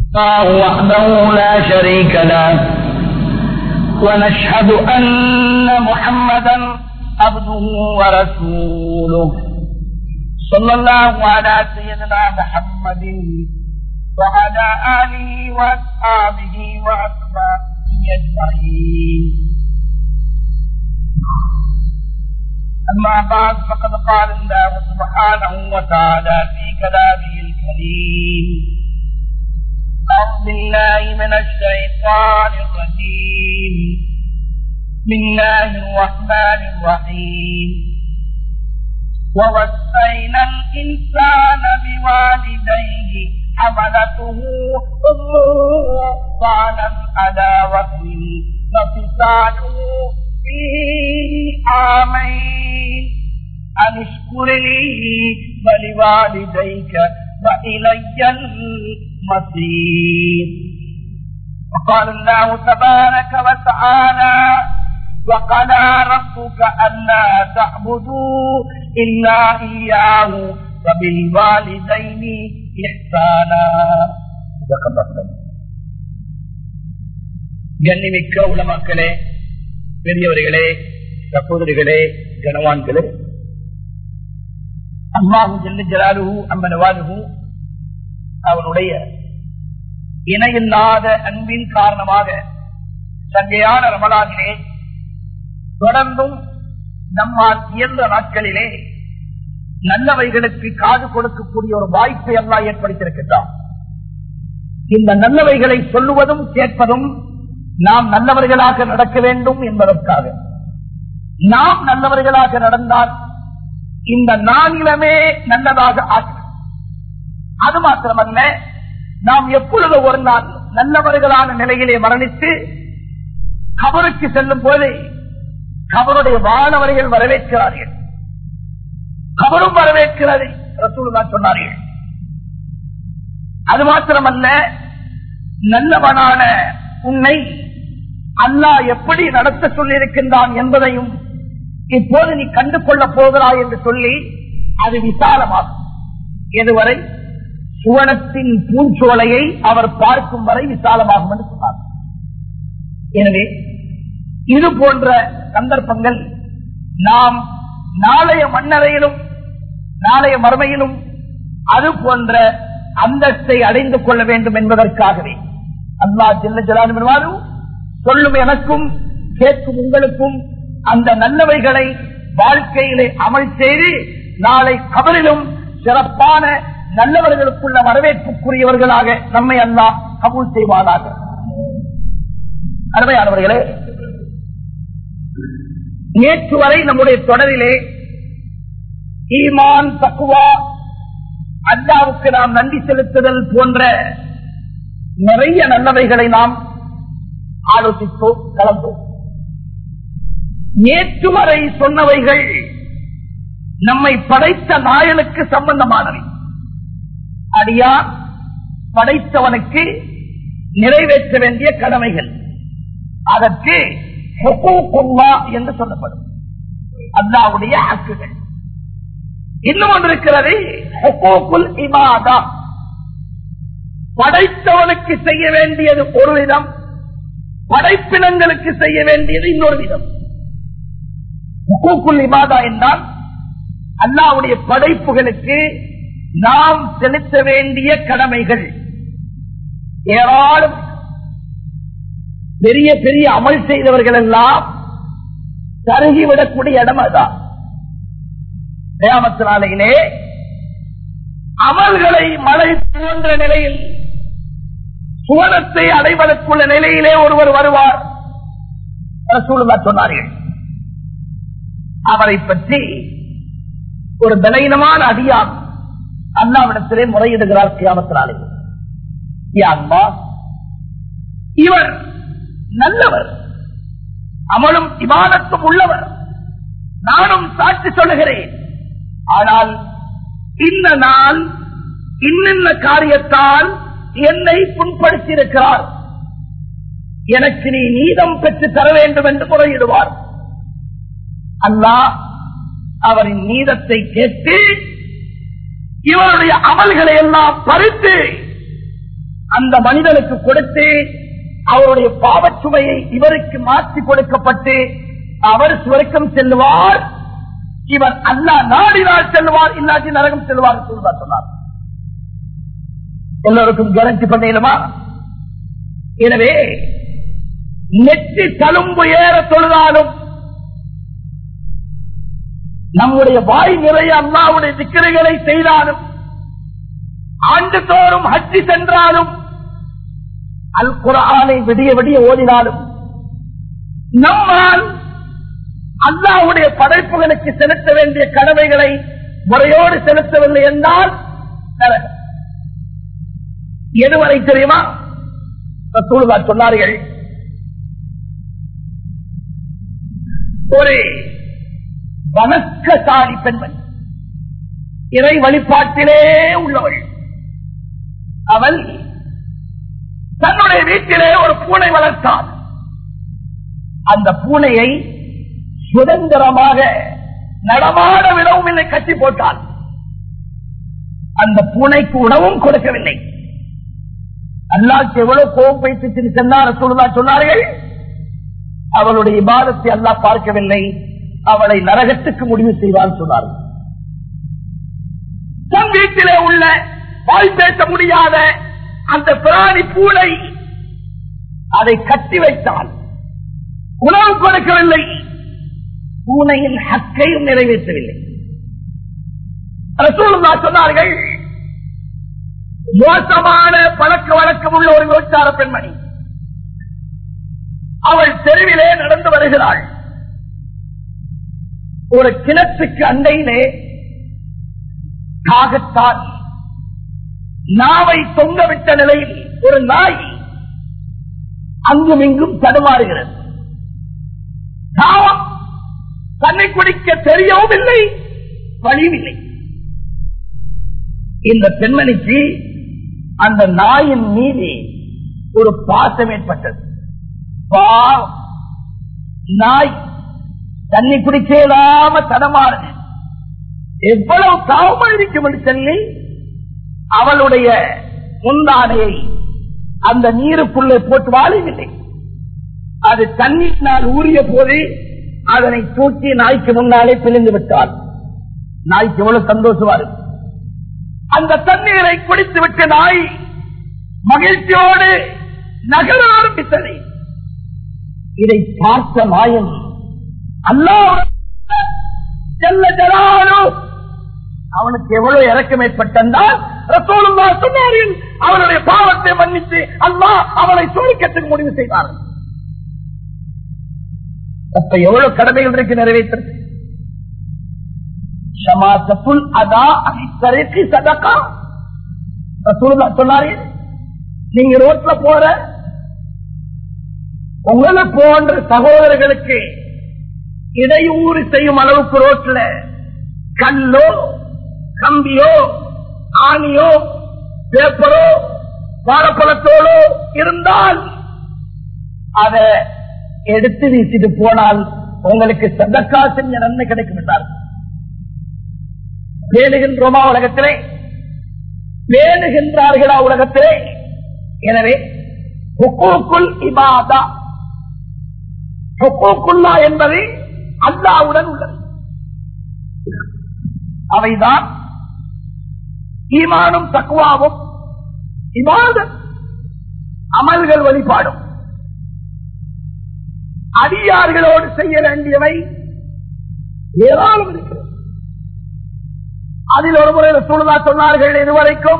الله وحده لا شريك له ونشهد أن محمدا عبده ورسوله صلى الله على سيدنا محمد وعلى آله وأصحابه وأتباعه أجمعين أما بعد فقد قال الله سبحانه وتعالى في كلامه الكريم أعوذ بالله من الشيطان الرجيم بسم الله الرحمن الرحيم ووصينا الإنسان بوالديه حملته أمه طعنا على وهن وفصاله في عامين أن اشكر لي ولوالديك وإلي المصير وقال الله تبارك وتعالى وقضى ربك ألا تعبدوا إلا إياه وبالوالدين إحسانا صدق الله العظيم. கண்ணிமிக்க உலமாக்களே பெரியவர்களே சகோதரிகளே கனவான்களே அல்லாஹு ஜெல்லு ஜலாலுஹு அம்மனவாலுஹு அவனுடைய இணையில்லாத அன்பின் காரணமாக சங்கையான ரமலானிலே தொடர்ந்தும் நம்மால் இயன்ற நாட்களிலே நல்லவைகளுக்கு காது கொடுக்கக்கூடிய ஒரு வாய்ப்பை எல்லாம் ஏற்படுத்தியிருக்கின்றான் இந்த நல்லவைகளை சொல்லுவதும் கேட்பதும் நாம் நல்லவர்களாக நடக்க வேண்டும் என்பதற்காக நாம் நல்லவர்களாக நடந்தால் இந்த நானிலமே நல்லதாக ஆக்கும் அது மாத்திரமல்ல நாம் எப்பொழுது ஒரு நாள் நல்லவர்களான நிலையிலே மரணித்து கபருக்கு செல்லும் போது கபருடைய வானவர்கள் வரவேற்கிறார்கள் கபரும் வரவேற்கிறது ரசூலுதான் சொன்னார்கள் அது மாத்திரமல்ல நல்லவனான உன்னை அல்லாஹ் எப்படி நடத்த சொல்லியிருக்கின்றான் என்பதையும் இப்போது நீ கண்டு கொள்ளப் போகிறாய் என்று சொல்லி அது விசாலமாகும் எதுவரை சுவனத்தின் பூஞ்சோலையை அவர் பார்க்கும் வரை விசாலமாகும் என்று சொன்னார் எனவே இது போன்ற சந்தர்ப்பங்கள் நாம் நாளைய மண்ணறையிலும் நாளைய மறுமையிலும் அது போன்ற அந்தஸ்தை அடைந்து கொள்ள வேண்டும் என்பதற்காகவே அல்லா ஜெல்ல ஜலாது சொல்லும் எனக்கும் கேட்கும் உங்களுக்கும் அந்த நல்லவைகளை வாழ்க்கையிலே அமல் செய்து நாளை கபலிலும் சிறப்பான நல்லவர்களுக்குள்ள வரவேற்புக்குரியவர்களாக நம்மை அல்லா கபூல் செய்வாராக அருமையானவர்களே நேற்று வரை நம்முடைய தொடரிலே ஈமான் தக்குவா அல்லாவுக்கு நாம் நன்றி செலுத்துதல் போன்ற நிறைய நல்லவைகளை நாம் ஆலோசித்தோம் கலந்தோம் நேற்று வரை சொன்னவைகள் நம்மை படைத்த நாயனுக்கு சம்பந்தமானவை அடியார் படைத்தவனுக்கு நிறைவேற்ற வேண்டிய கடமைகள் அதற்கு என்று சொல்லப்படும் அல்லாவுடைய ஹக்குகள் இன்னும் ஒன்று இருக்கிறது இமாதா படைத்தவனுக்கு செய்ய வேண்டியது ஒரு விதம் படைப்பினங்களுக்கு செய்ய வேண்டியது இன்னொரு விதம் ஹுக்கூக்குல் இமாதா என்றால் அல்லாவுடைய படைப்புகளுக்கு நாம் செலுத்த வேண்டிய கடமைகள் ஏராளம் பெரிய பெரிய அமல் செய்தவர்கள் எல்லாம் தருகிவிடக்கூடிய இடம் அதான் கிராமத்தினாலேயே அமல்களை மழை போன்ற நிலையில் சுவனத்தை அடைவதற்குள்ள நிலையிலே ஒருவர் வருவார் சூழ்நிலை சொன்னார்கள் அவரை பற்றி ஒரு பலகீனமான அடியார் அல்லாவிடத்திலே முறையிடுகிறார் கிராமத்தினாலே இவர் நல்லவர் அமலும் இவாதத்தும் உள்ளவர் நானும் சாட்சி சொல்லுகிறேன் ஆனால் இந்த நாள் இன்னின்ன காரியத்தால் என்னை புண்படுத்தி இருக்கிறார் எனக்கு நீ நீதம் பெற்று தர வேண்டும் என்று முறையிடுவார் அல்லாஹ் அவரின் நீதத்தை கேட்டு இவருடைய அமல்களை எல்லாம் பறித்து அந்த மனிதனுக்கு கொடுத்து அவருடைய பாவச்சுமையை இவருக்கு மாற்றி கொடுக்கப்பட்டு அவர் சுவர்க்கம் செல்வார் இவர் அல்லா நாடினால் செல்வார் இல்லாட்டி நரகம் செல்வார் என்று சொல்வார் சொன்னார் எல்லோருக்கும் கேரண்டி பண்ணிடுமா எனவே நெற்றி தழும்பு ஏற தொழுதாலும் நம்முடைய வாய் நிறைய அல்லாவுடைய திக்கரைகளை செய்தாலும் ஆண்டு தோறும் ஹஜ்ஜி சென்றாலும் அல் குரானை விடிய விடிய ஓதினாலும் நம்மால் அல்லாவுடைய படைப்புகளுக்கு செலுத்த வேண்டிய கடமைகளை முறையோடு செலுத்தவில்லை என்றால் நரகம். எதுவரை தெரியுமா ரசூலுல்லாஹ் சொன்னார்கள் ஒரு வணக்கசாலி பெண்மணி இறை வழிபாட்டிலே உள்ளவள் அவள் தன்னுடைய வீட்டிலே ஒரு பூனை வளர்த்தாள் அந்த பூனையை சுதந்திரமாக நடமாட விடவும் இல்லை கட்டி போட்டாள் அந்த பூனைக்கு உணவும் கொடுக்கவில்லை அல்லாக்கு எவ்வளவு கோபம் வைத்து சென்றார் சொல்லுதா சொன்னார்கள் அவளுடைய இபாதத்தை அல்லாஹ் பார்க்கவில்லை அவளை நரகத்துக்கு முடிவு செய்வான் சொன்னார்கள் தன் வீட்டிலே உள்ள வாய் பேச முடியாத அந்த பிராணி பூனை அதை கட்டி வைத்தால் உணவு கொடுக்கவில்லை பூனையின் ஹக்கையும் நிறைவேற்றவில்லை ரசூலுல்லாஹ் சொன்னார்கள் மோசமான பழக்க வழக்கம் உள்ள ஒரு விபச்சார பெண்மணி அவள் தெருவிலே நடந்து வருகிறாள் ஒரு கிணற்றுக்கு அண்டையிலே காகத்தால் நாவை தொங்கவிட்ட நிலையில் ஒரு நாய் அங்கும் இங்கும் தடுமாறுகிறது காவம் தன்னை குடிக்க தெரியவும் இல்லை வழியும் இல்லை இந்த பெண்மணிக்கு அந்த நாயின் மீது ஒரு பாசம் ஏற்பட்டது பாவம். நாய் தண்ணி குடிக்கலாம தடமாறு எவ்வளவு காவமா இருக்கும் என்று சொல்லி அவளுடைய முந்தானையை அந்த நீருக்குள்ளே போட்டு வாழவில்லை அது தண்ணீரினால் ஊறிய போது அதனை தூக்கி நாய்க்கு முன்னாலே பிழிந்து விட்டாள் நாய்க்கு எவ்வளவு சந்தோஷமா இருக்கு அந்த தண்ணீரை குடித்து விட்ட நாய் மகிழ்ச்சியோடு நகர ஆரம்பித்தது இதை பார்த்த நாயன் அல்லாஹ் செல்ல ஜலாலு அவனுக்கு எவ்வளவு இறக்கம் ஏற்பட்டால் ரசோலுல்லா சொன்னார்கள் அவனுடைய பாவத்தை மன்னித்து அல்லாஹ் அவனை சுழிக்கத்துக்கு முடிவு செய்தார் அப்ப எவ்வளவு கடமைகள் இருக்கு நிறைவேற்றது ஷமாசத்துல் அதா அனைத்தரைக்கு சதக்கா ரசூலுல்லா சொன்னார்கள் நீங்க ரோட்ல போற உங்களை போன்ற சகோதரர்களுக்கு இடையூறு செய்யும் அளவுக்கு ரோட்ல கல்லோ கம்பியோ ஆணியோ பேப்பரோ வாழைப்பழத்தோடோ இருந்தால் அதை எடுத்து வீசிட்டு போனால் உங்களுக்கு சதக்கா செஞ்ச நன்மை கிடைக்கும் என்றார் வேணுகின்றோமா உலகத்திலே வேணுகின்றார்களா உலகத்திலே எனவே ஹுக்கூக்குல் இபாதா ஹுக்கூக்குல்லா என்பது அல்லாவுடன் உள்ளது அவைதான் ஈமானும் தக்குவாவும் இபாதத் அமல்கள் வழிபாடும் அடியார்களோடு செய்ய வேண்டியவை ஏராளம் இருக்கிறது அதில் ஒரு முறை சூழலா சொன்னார்கள் இதுவரைக்கும்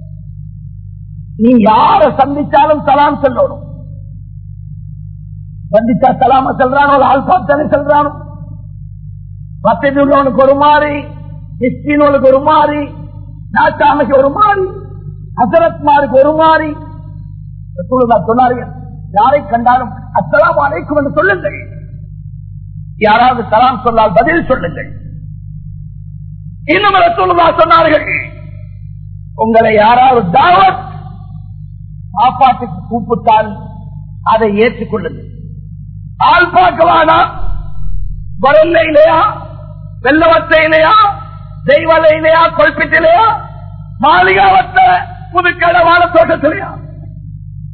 நீ யார சந்திச்சாலும் சலாம் சொல்லணும் சந்திச்சா சலாம சொல்றானோ ஆள் பார்த்தானே சொல்றானோ வசதி உள்ளவனுக்கு ஒரு மாதிரி மிஸ்கினோனுக்கு ஒரு மாதிரி நாட்டாமைக்கு ஒரு மாதிரி ஹசரத்மாருக்கு ஒரு மாதிரி ரசூலுல்லாஹ் சொன்னார்கள் யாரை கண்டாலும் அஸ்ஸலாமு அலைக்கும் என்று சொல்லுங்கள் யாராவது சலாம் சொன்னால் பதில் சொல்லுங்கள் இன்னும் ரசூலுல்லாஹ் சொன்னார்கள் உங்களை யாராவது தாவத் சாப்பாட்டுக்கு கூப்பிட்டால் அதை ஏற்றுக்கொள்ளுங்கள் ஆள் பார்க்கவானா வரலையிலையா வெள்ளவத்தையிலையா தெய்வலையிலையா கொல்பிட்டிலையா மாளிகாவத்த புதுக்கடை வாழ தோட்டத்திலையா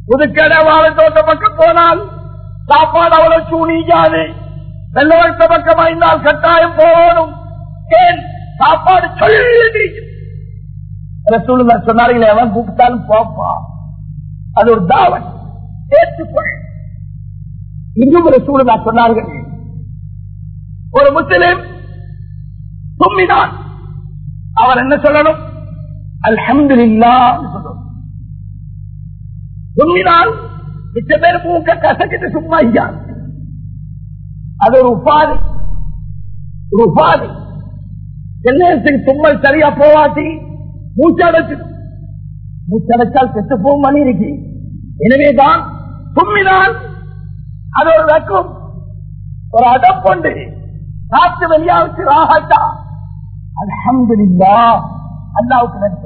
புதுக்கடை வாழை தோட்ட பக்கம் போனால் சாப்பாடு அவ்வளவு சூனிக்காது வெள்ளவட்ட பக்கம் ஐந்தால் கட்டாயம் போகணும் ஏன் சாப்பாடு சொல்லி ரசூலுல்லா சொன்னார்களே அவன் கூப்பிட்டாலும் போப்பா அது ஒரு தாவன் ஏற்றுக்கொள் இன்னும் ரசூலுல்லா சொன்னார்கள் ஒரு முஸ்லிம் தும்மினான் அவர் என்ன சொல்லணும் அல்ஹம்துலில்லா சொல்லணும் தும்மினால் மிச்ச பேர் மூக்க கசக்கிட்டு சும்மா ஐயா அது ஒரு உபாதி ஒரு உபாதி சென்னேரத்துக்கு தும்மல் சரியா போவாட்டி மூச்சடைச்சு மூச்சடைச்சால் செத்து போகும் மணி இருக்கு எனவேதான் தும்மினால் அது ஒரு வெக்கம் ஒரு அடப்பொண்டு காற்று வெளியாவுக்கு ராகட்டா அல்ஹம்துலில்லா அல்லாவுக்கு நன்றி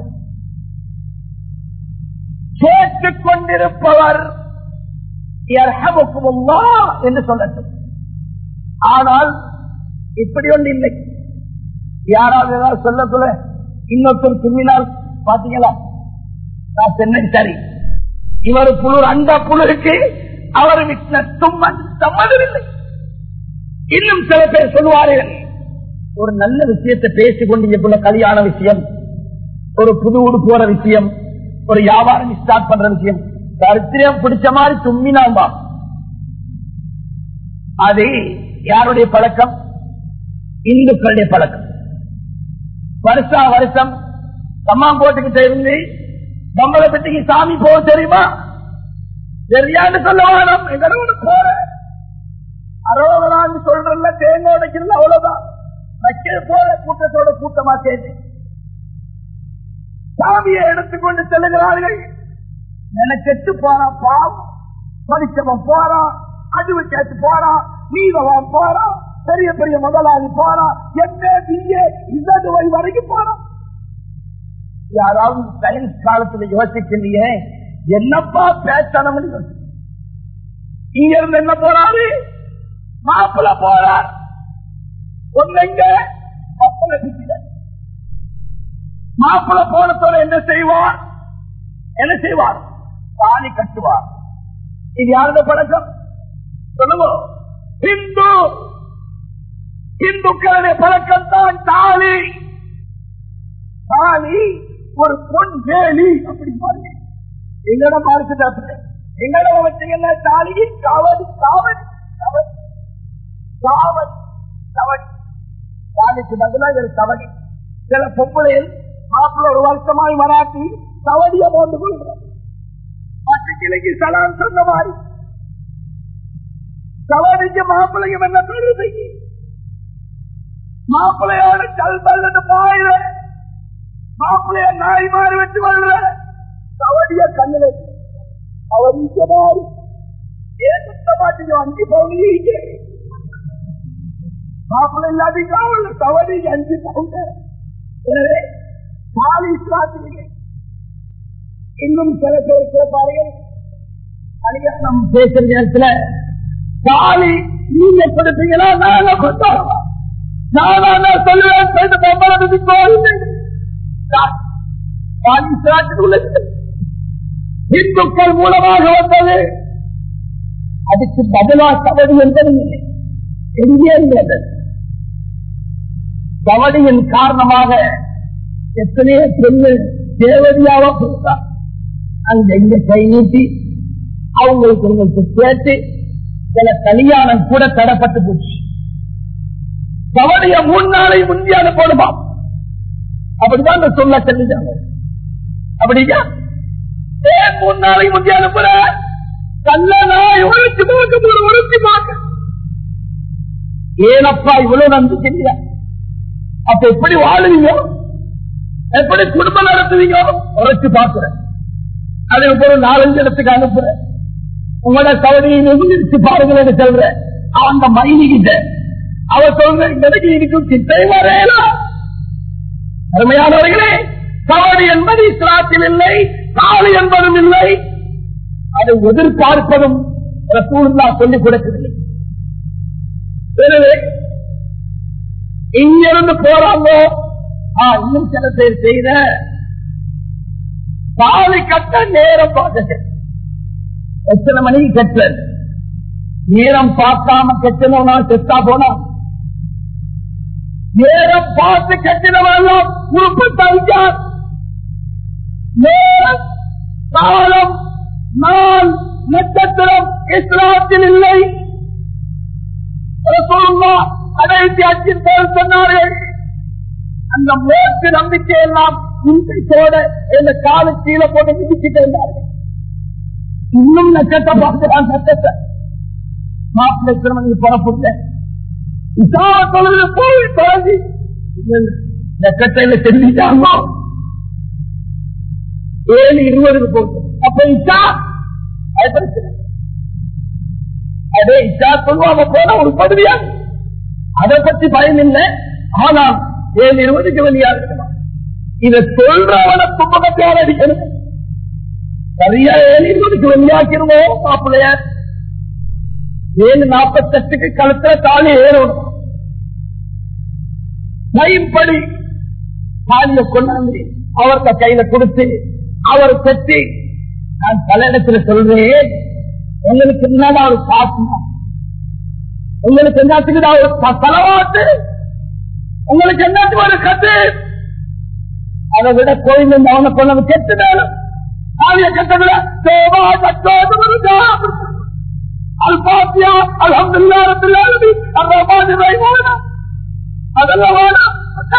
கேட்டுக் கொண்டிருப்பவர் யர்ஹமுக்குமுல்லா என்று சொல்லட்டும் ஆனால் இப்படி ஒன்று இல்லை யாராவது ஏதாவது சொல்ல சொல்ல இன்னொருத்தர் தும்மினால் பாத்தீங்களா நான் சென்னை சரி இவர் புழு அந்த புழுருக்கு அவர் விட்ட தும்மன் சம்மதமில்லை இன்னும் சில பேர் சொல்லுவார்கள் ஒரு நல்ல விஷயத்தை பேசிக் கொண்டிருக்குள்ள கல்யாண விஷயம் ஒரு புது ஊடு போற விஷயம் ஒரு வியாபாரம் ஸ்டார்ட் பண்ற விஷயம் தரித்திரம் பிடிச்ச மாதிரி தும்மினாம்பா அது யாருடைய பழக்கம் இந்துக்களுடைய பழக்கம் வருஷா வருஷம் சம்மா போட்டுக்கிட்ட இருந்து பம்பளப்பட்டிக்கு சாமி போக தெரியுமா தெரியான்னு சொல்ல வேணும் எங்களோட போற அரோகரான்னு சொல்றல தேங்க உடைக்கிறது அவ்வளவுதான் வைக்கிற போல கூட்டத்தோட கூட்டமா சேர்ந்து சாமியை எடுத்துக்கொண்டு செல்லுகிறார்கள் நினைக்கட்டு போறான் பாவம் படிச்சவன் போறான் அதுவு கேட்டு போறான் நீதவன் போறான் பெரிய பெரிய முதலாளி போறான் என்ன பிஏ இசடு வை வரைக்கும் போறான் யாராவது சயின்ஸ் காலத்துல யோசிக்கலையே என்னப்பா பேசணும் இங்க இருந்து என்ன போறாரு மாப்பிள்ள போறார் ஒன்னுங்க மாப்பிள்ள சுத்தில மாப்பிள்ள போனத்தோட என்ன செய்வார் என்ன செய்வார் தாலி கட்டுவார் இது யாருடைய பழக்கம் சொல்லுவோம் இந்து இந்துக்களுடைய பழக்கம் தான் தாலி தாலி ஒரு பொன் வேலி அப்படி பாருங்க எங்கட பார்த்துட்டு எங்கட வச்சீங்கன்னா தாலி காவடி காவடி காவடி காவடி கவடி தாலிக்கு பதிலாக ஒரு கவடி சில பொம்பளையில் மாப்பிள்ள ஒரு வருஷமாய் மராட்டி கவடிய போட்டு கொள்கிறார் மற்ற கிளைக்கு சலாம் சொன்ன மாதிரி கவடிக்கு மாப்பிள்ளையும் என்ன பெருதை மாப்பிள்ளையோட கல் பல்லு பாயில மாப்பிள்ளைய நாய் மாறி வச்சு வர்ற கவடிய கண்ணுல அவர் இங்க மாறி ஏன் சுத்த மாட்டீங்க அஞ்சு பவுனி மாப்பிள்ளை இல்லாதீங்க கவடி அஞ்சு பவுண்டு எனவே பாலி இஸ்லாத்திலே இன்னும் சில பேர் கேட்பார்கள் கல்யாணம் பேசுற நேரத்துல தாலி நீங்க கொடுப்பீங்களா நாங்க கொண்டாடுவோம் நானா சொல்லுவேன் போயிட்டு பொம்பளை கோயில் தாலி இஸ்லாத்தில் உள்ளது இந்துக்கள் மூலமாக வந்தது அதுக்கு பதிலா கவடி என்பது இல்லை எங்கே இருந்தது கவடியின் காரணமாக எத்தனையோ பெண்கள் தேவதியாக கொடுத்தார் அங்க இங்க கை நீட்டி அவங்களுக்கு உங்களுக்கு கேட்டு சில கல்யாணம் கூட தடப்பட்டு போச்சு கவடிய மூணு நாளை முந்தி அனுப்பணுமா அப்படிதான் அந்த சொல்ல செஞ்சாங்க அப்படிங்க ஏன் மூணு நாளை முந்தி அனுப்புற கல்ல நாய் உழைச்சு பார்க்க ஒரு உழைச்சு பார்க்க ஏனப்பா இவ்வளவு நம்பிக்கை இல்லையா அப்ப எப்படி வாழுவீங்க எப்படி குடும்பம் நடத்துவீங்க உரைச்சு பார்க்கிறேன் அதே போல நாலஞ்சு இடத்துக்கு அனுப்புறேன் உங்களோட கவலையை நிறுத்தி பாருங்க சொல்றேன் அந்த மைனி கிட்ட அவ சொல்ற எனக்கு இருக்கும் சித்தை வரையலாம் அருமையானவர்களே கவலை என்பது இஸ்லாத்தில் இல்லை காவல் என்பதும் இல்லை அதை எதிர்பார்ப்பதும் ரசூலுல்லா சொல்லிக் கொடுக்கவில்லை எனவே இங்கிருந்து போறாங்க இன்னும் சில பேர் செய்த தாலி கட்ட நேரம் பார்க்க எத்தனை மணிக்கு கெட்டல் நேரம் பார்க்காம கெட்டணும்னா செத்தா போனா நேரம் பார்த்து கெட்டினவெல்லாம் உறுப்பு தவிக்கார் நேரம் காலம் நாள் நட்சத்திரம் இஸ்லாத்தில் இல்லை ரசூலுல்லாஹ் கடைசி அச்சின் போல் சொன்னார்கள் அந்த மோட்டு நம்பிக்கை எல்லாம் இன்றைக்கோட இந்த காலு கீழே போட்டு மிதிச்சுட்டு இருந்தார்கள் இன்னும் நட்சத்திரம் பார்க்கிறான் நட்சத்திர மாப்பிள்ளை திருமணி புறப்பட்ட தொழுது போய் தொடங்கி நட்சத்திரம் செஞ்சிட்டாங்க ஏழு இருபதுக்கு போகுது அப்ப இஷா அது பிரச்சனை அதே இஷா சொல்லுவாங்க போன ஒரு பகுதியா அதை பத்தி பயம் இல்லை ஆனால் ஏழு இருபதுக்கு வெளியா இருக்கணும் இதை சொல்றவன துன்பகத்தையால் அடிக்கணும் சரியா ஏழு இருபதுக்கு வெளியாக்கிருவோம் மாப்பிள்ளைய ஏழு நாற்பத்தெட்டுக்கு கழுத்துல தாலி ஏறும் படி தாலிய கொண்டாந்து அவர்த்த கையில கொடுத்து அவர் கட்டி நான் பல இடத்துல சொல்றேன் உங்களுக்கு என்னடா ஒரு காசு உங்களுக்கு என்னத்துக்கு ஒரு தலவாட்டு உங்களுக்கு என்னத்துக்கு ஒரு கத்து அதை விட கோயில் அவனை கொண்டு கெட்டுனாலும் காவிய கட்டவிட சேவா கட்டோது அல்பாத்தியா அலமதுல்லா ரபில்லாலி அர்ரஹ்மான் ரஹீம் அதெல்லாம் வேணாம்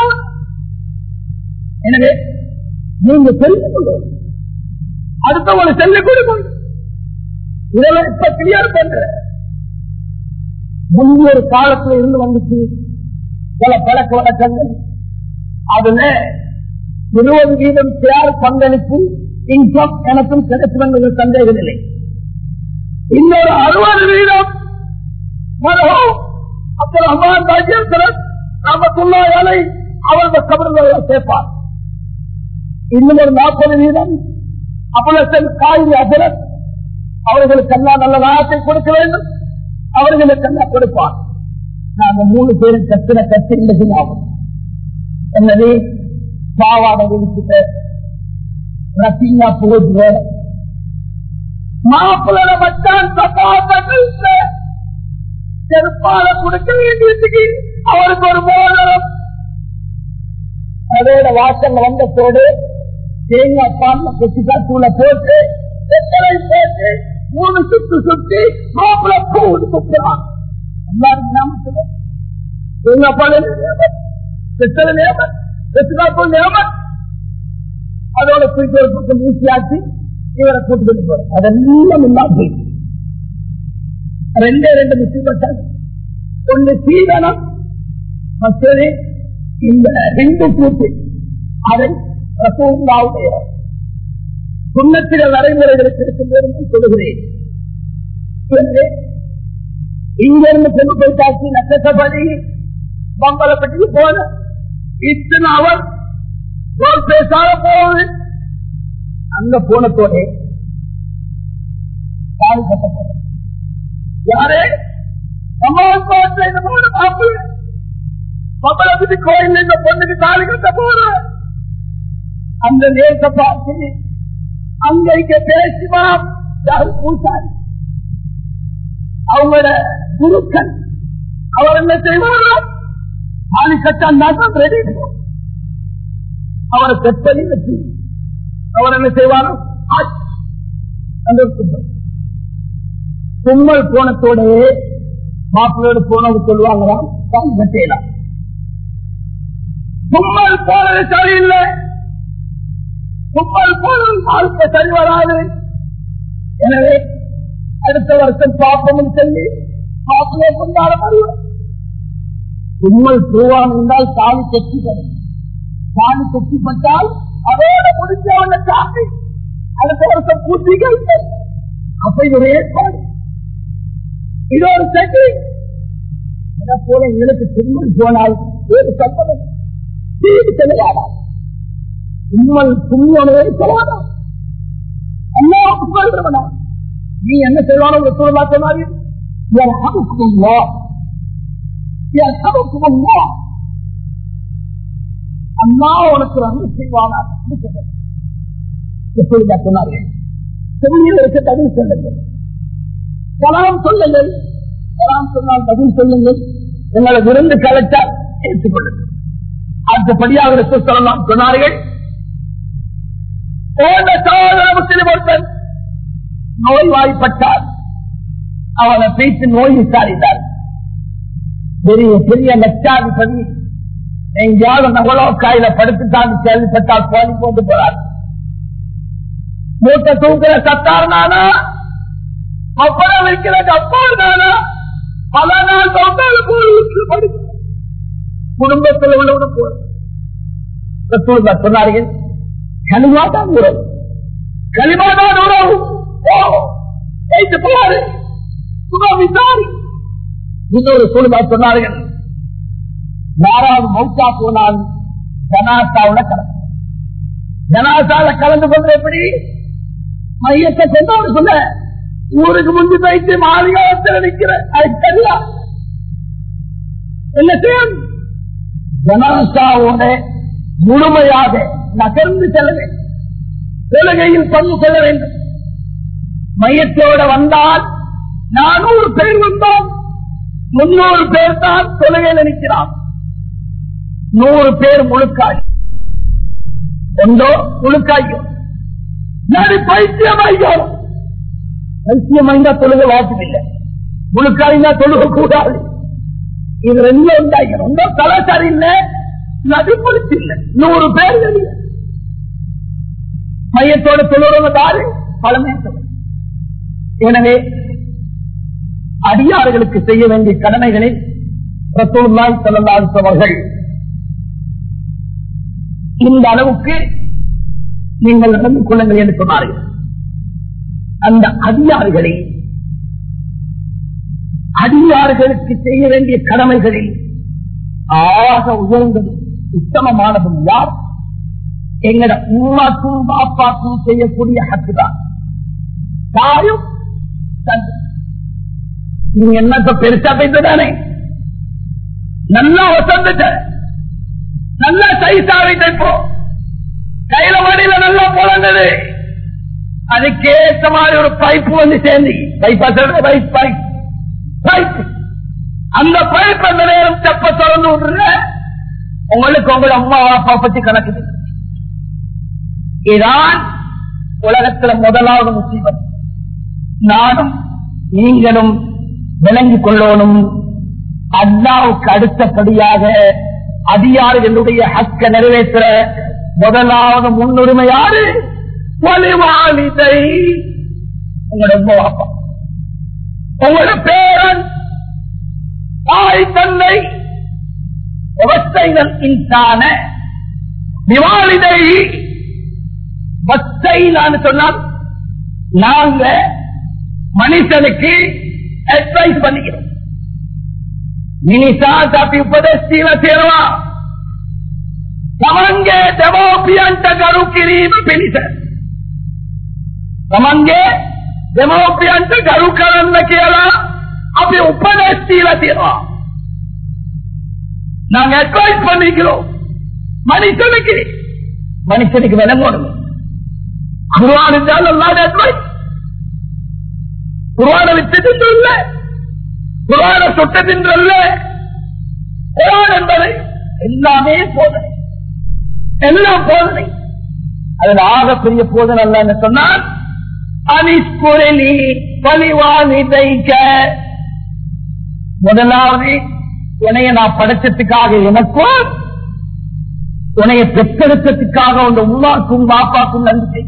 எனவே நீங்க தெரிந்து கொள்ளும் அடுத்தவங்களை செல்ல கொடுக்கும் இதெல்லாம் இப்ப கிளியர் பண்ற முன்னொரு காலத்துல இருந்து வந்துச்சு சில பழக்க வழக்கங்கள் அதுல இருபது வீதம் சேர் பங்களிப்பு இன்கம் எனக்கும் கிடைக்கும் என்பது சந்தேகம் இல்லை இன்னொரு அறுபது வீதம் மரகம் அப்துல் ரஹ்மான் ராஜேந்திரன் ராமத்துல்லா யானை அவரது கபர்கள் சேர்ப்பார் இன்னும் ஒரு நாற்பது வீதம் அபுலசன் காய் அபுலத் அவர்களுக்கெல்லாம் நல்ல நாயத்தை கொடுக்க வேண்டும் அவர்களுக்கெல்லாம் கொடுப்பார் நாங்க மூணு பேரும் கத்தின கத்து இல்லை ஆகும் எனவே பாவாடை விரிச்சுட்ட ரத்தியா போகுது மாப்பிள்ளை மச்சான் சபாதங்கள் செருப்பால கொடுக்க வேண்டியதுக்கு அவருக்கு ஒரு மோதிரம் அதோட வாசல்ல வந்ததோடு தேங்காய் பால்ல கொச்சிக்கா தூள போட்டு வெத்தலை போட்டு மூணு சுத்து சுத்தி மாப்பிள்ள பூ சுத்துறான் எல்லாரும் ஞாபகத்துல தேங்காய் பால் வெத்தலை நியமன் வெத்தலா தூள் நியமன் அதோட தூக்கி ஒரு பக்கம் ஊசியாச்சு இவரை கூட்டிட்டு போற அதெல்லாம் இல்லாம போயிடுச்சு ரெண்டே ரெண்டு முக்கியப்பட்ட ஒன்று சீதனம் மற்றது இந்த ரெண்டு கூட்டு அதை ரசோல்லாவுடைய சுண்ணத்தில நடைமுறைகளுக்கு இருக்கும்போது சொல்லுகிறேன் இங்கிருந்து கொண்டு போய் காட்சி நட்சத்திரப்படி பம்பலப்பட்டி போன இத்தனை அவர் ரோல் பேசாத போகுது அங்க போனத்தோட தாலி கட்ட போற யாரே சமாஜ் மாப்பிள்ள பம்பலப்பட்டி கோயில் இந்த பொண்ணுக்கு தாலி கட்ட போற அந்த நேச பார்த்து அங்க பேசுவா பூசாரி அவங்களோட குருக்கள் அவர் என்ன செய்வார் தாலி கட்டான் ரெடி அவரை கற்பனை வச்சு அவர் என்ன செய்வாரோ தும்மல் போனத்தோட மாப்பிள்ளோடு போனது சொல்லுவாங்களாம் தான் கட்டலாம் தும்மல் போனது சரியில்லை தும்மல் போனது வாழ்க்கை சரி வராது எனவே அடுத்த வருஷம் பாப்பமும் சொல்லி மாப்பிள்ளை கொண்டாட முடியும் தும்மல் பூவான் என்றால் தாலி கட்சிப்படும் தாலி கட்சிப்பட்டால் அதோட முடிஞ்சவன சாப்பி அடுத்த வருஷம் பூச்சிகள் அப்ப இது ஒரு ஏற்பாடு இது ஒரு செட்டிங் போல எங்களுக்கு திருமல் போனால் ஒரு சம்பளம் தீடு செலவாடா உண்மல் தும்மனே செலவாடா எல்லாம் புகழ்றவனா நீ என்ன செய்வானோ ஒரு சொல்லா சொன்னாரு அண்ணா உனக்கு வந்து செய்வானா சொன்னார்கள் செம்மியில் இருக்க தகுதி செல்லுங்கள் சலாம் சொல்லுங்கள் சலாம் சொன்னால் பதில் சொல்லுங்கள் எங்களை விருந்து கலைச்சால் ஏற்றுக்கொள்ளுங்கள் அடுத்தபடியாக ரசூல் சொல்லலாம் சொன்னார்கள் போன சகோதர முஸ்லிம் ஒருத்தன் நோய்வாய்ப்பட்டார் அவனை பேசி நோய் விசாரித்தார் பெரிய பெரிய லட்சாதிபதி எங்கேயாவது நகலோ காயில படுத்துட்டான்னு கேள்விப்பட்டால் போலி போட்டு போறார் மூட்டை தூக்குற சத்தார் நானா அப்புறம் வைக்கிற கப்பல் நானா பல நாள் தொண்டால போய் படுத்து குடும்பத்தில் உள்ளவன போற சொன்னார்கள் களிமாதான் உறவு களிமாதான் உறவு ஓ வைத்து போவாரு சும்மா விசாரி இன்னொரு சூழ்நிலை சொன்னார்கள் யாராவது மௌத்தா போனால் ஜனாசாவுல கலந்து ஜனாசால கலந்து கொண்டு எப்படி மையத்தை கொண்டவரு சொல்ல ஊருக்கு முந்தி போயிட்டு மாளிகாலத்தில் நிற்கிற அது சரியா என்ன செய்யும் ஜனாசாவோட முழுமையாக நகர்ந்து செல்ல வேண்டும் தொழுகையில் பங்கு கொள்ள வேண்டும் மையத்தோட வந்தால் நானூறு பேர் வந்தோம் முன்னூறு பேர் தான் தொழுகையில் நிற்கிறான் நூறு பேர் முழுக்காய் ஒன்றோ முழுக்காய்க்கும் நான் பைத்தியமாய்க்கும் பைத்தியமாய்ந்தா தொழுக வாய்ப்பில்லை முழுக்காய்ந்தா தொழுக கூடாது இது ரெண்டு உண்டாய்க்கணும் ரொம்ப கலாச்சாரம் இல்லை நடுப்படுத்தி இல்லை நூறு பேர் வெளியே மையத்தோட தொழுறவங்க தாரு பழமை எனவே அடியார்களுக்கு செய்ய வேண்டிய கடமைகளை ரசூல்லாய் செல்லலாடுத்தவர்கள் இந்த அளவுக்கு நீங்கள் நடந்து கொள்ளுங்கள் என்று சொன்னார்கள் அந்த அதிகாரிகளை அதிகாரிகளுக்கு செய்ய வேண்டிய கடமைகளில் ஆக உயர்ந்ததும் உத்தமமானதும் யார் எங்கட உமாக்கும் பாப்பாக்கும் செய்யக்கூடிய ஹக்குதான் தாயும் தந்தை நீங்க என்ன பெருசா பேசுதானே நல்லா வசந்துட்ட நல்லா சைசாவிட்ட இப்போ கையில மடியில நல்லா புலந்தது அதுக்கேற்ற மாதிரி ஒரு பைப்பு வந்து சேர்ந்து பைப்பா சொல்ற பைப் பைப் பைப் அந்த பைப் அந்த நேரம் செப்ப திறந்து விடுற உங்களுக்கு உங்க அம்மா அப்பா பத்தி கணக்கு இதான் உலகத்துல முதலாவது முசீபத் நானும் நீங்களும் விளங்கிக் கொள்ளணும் அல்லாவுக்கு அடுத்தபடியாக அதிகாரிகளுடைய ஹக்க நிறைவேற்ற முதலாவது முன்னுரிமை யாரு வலிவாளிதை உங்களோட அம்மா அப்பா உங்களோட பேரன் தாய் தந்தை விவசாயிகள் இன்சான திவாலிதை வச்சைனான்னு சொன்னால் நாங்க மனுஷனுக்கு அட்வைஸ் பண்ணிக்கிறோம் මිනිසා අපි උපදෙස් දීලා තියෙනවා තමන්ගේ දෙමෝපියන්ට ගරු කිරීම පිණිස තමන්ගේ දෙමෝපියන්ට ගරු කරන්න කියලා අපි උපදෙස් දීලා තියෙනවා நாங்க அட்வைஸ் பண்ணிக்கிறோம் மனுஷனுக்கு மனுஷனுக்கு விளங்கணும் குருவான் என்றால் அல்லாத அட்வைஸ் குருவான விட்டு இல்லை குரான சுட்டத்தின்றல்ல குரான் என்பது எல்லாமே போதனை எல்லாம் போதனை அதில் ஆக பெரிய போதனை அல்ல என்று சொன்னால் அனிஸ்குரலி பலிவானி தைக்க முதலாவது உனைய நான் படைச்சதுக்காக எனக்கும் உனைய பெற்றெடுத்ததுக்காக உங்க உமாக்கும் பாப்பாக்கும் நன்றி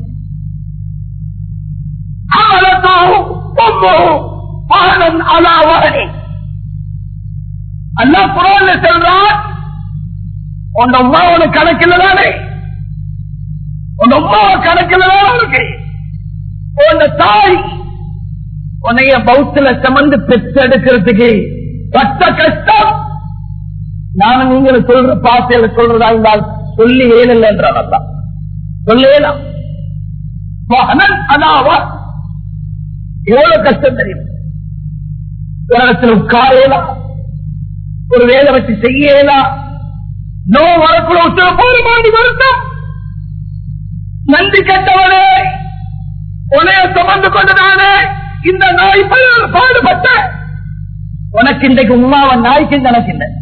பானம் அலாவானே அல்லா குரான் சொல்றான் உன் அம்மா உனக்கு கணக்கில் தானே உன் அம்மா கணக்கில் தான் உனக்கு உன் தாய் உன்னைய பௌத்தில சமந்து பெற்றெடுக்கிறதுக்கு பட்ட கஷ்டம் நானும் நீங்க சொல்ற பாசையில சொல்றதா இருந்தால் சொல்லி ஏழல் என்றான் சொல்லேலாம் அதாவா எவ்வளவு கஷ்டம் தெரியும் உலகத்தில் உட்காரலாம் ஒரு வேலை வச்சு செய்யலாம் நோ வரக்குள்ள உத்தர போருமானி வருத்தம் நன்றி கட்டவனே உனைய சுமந்து கொண்டதானே இந்த நாய் பல பாடுபட்ட உனக்கு இன்றைக்கு உமாவ நாய்க்கு எனக்கு இல்லை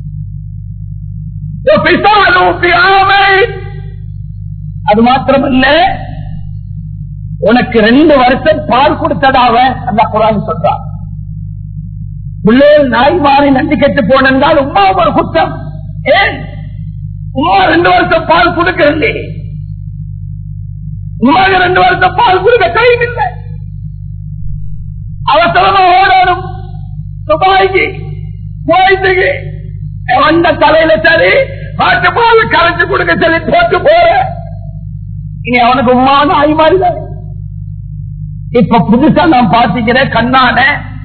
அது மாத்திரமல்ல உனக்கு ரெண்டு வருஷம் பால் கொடுத்ததாக அந்த குரான் சொல்றான் பிள்ளைகள் நாய் மாறி நன்றி கெட்டு போனால் உமா ஒரு குற்றம் ஏன் உமா ரெண்டு வருஷம் பால் கொடுக்கவில்லை உமாக்கு ரெண்டு வருஷம் பால் கொடுக்க டைம் இல்லை அவசரமா ஓடணும் துபாய்க்கு போயிட்டு வந்த தலையில சரி பாட்டு பால் கரைச்சு கொடுக்க சொல்லி போட்டு போற நீ அவனுக்கு உமா நாய் மாதிரி இப்ப புதுசா நான் பாத்திக்கிறேன் கண்ணான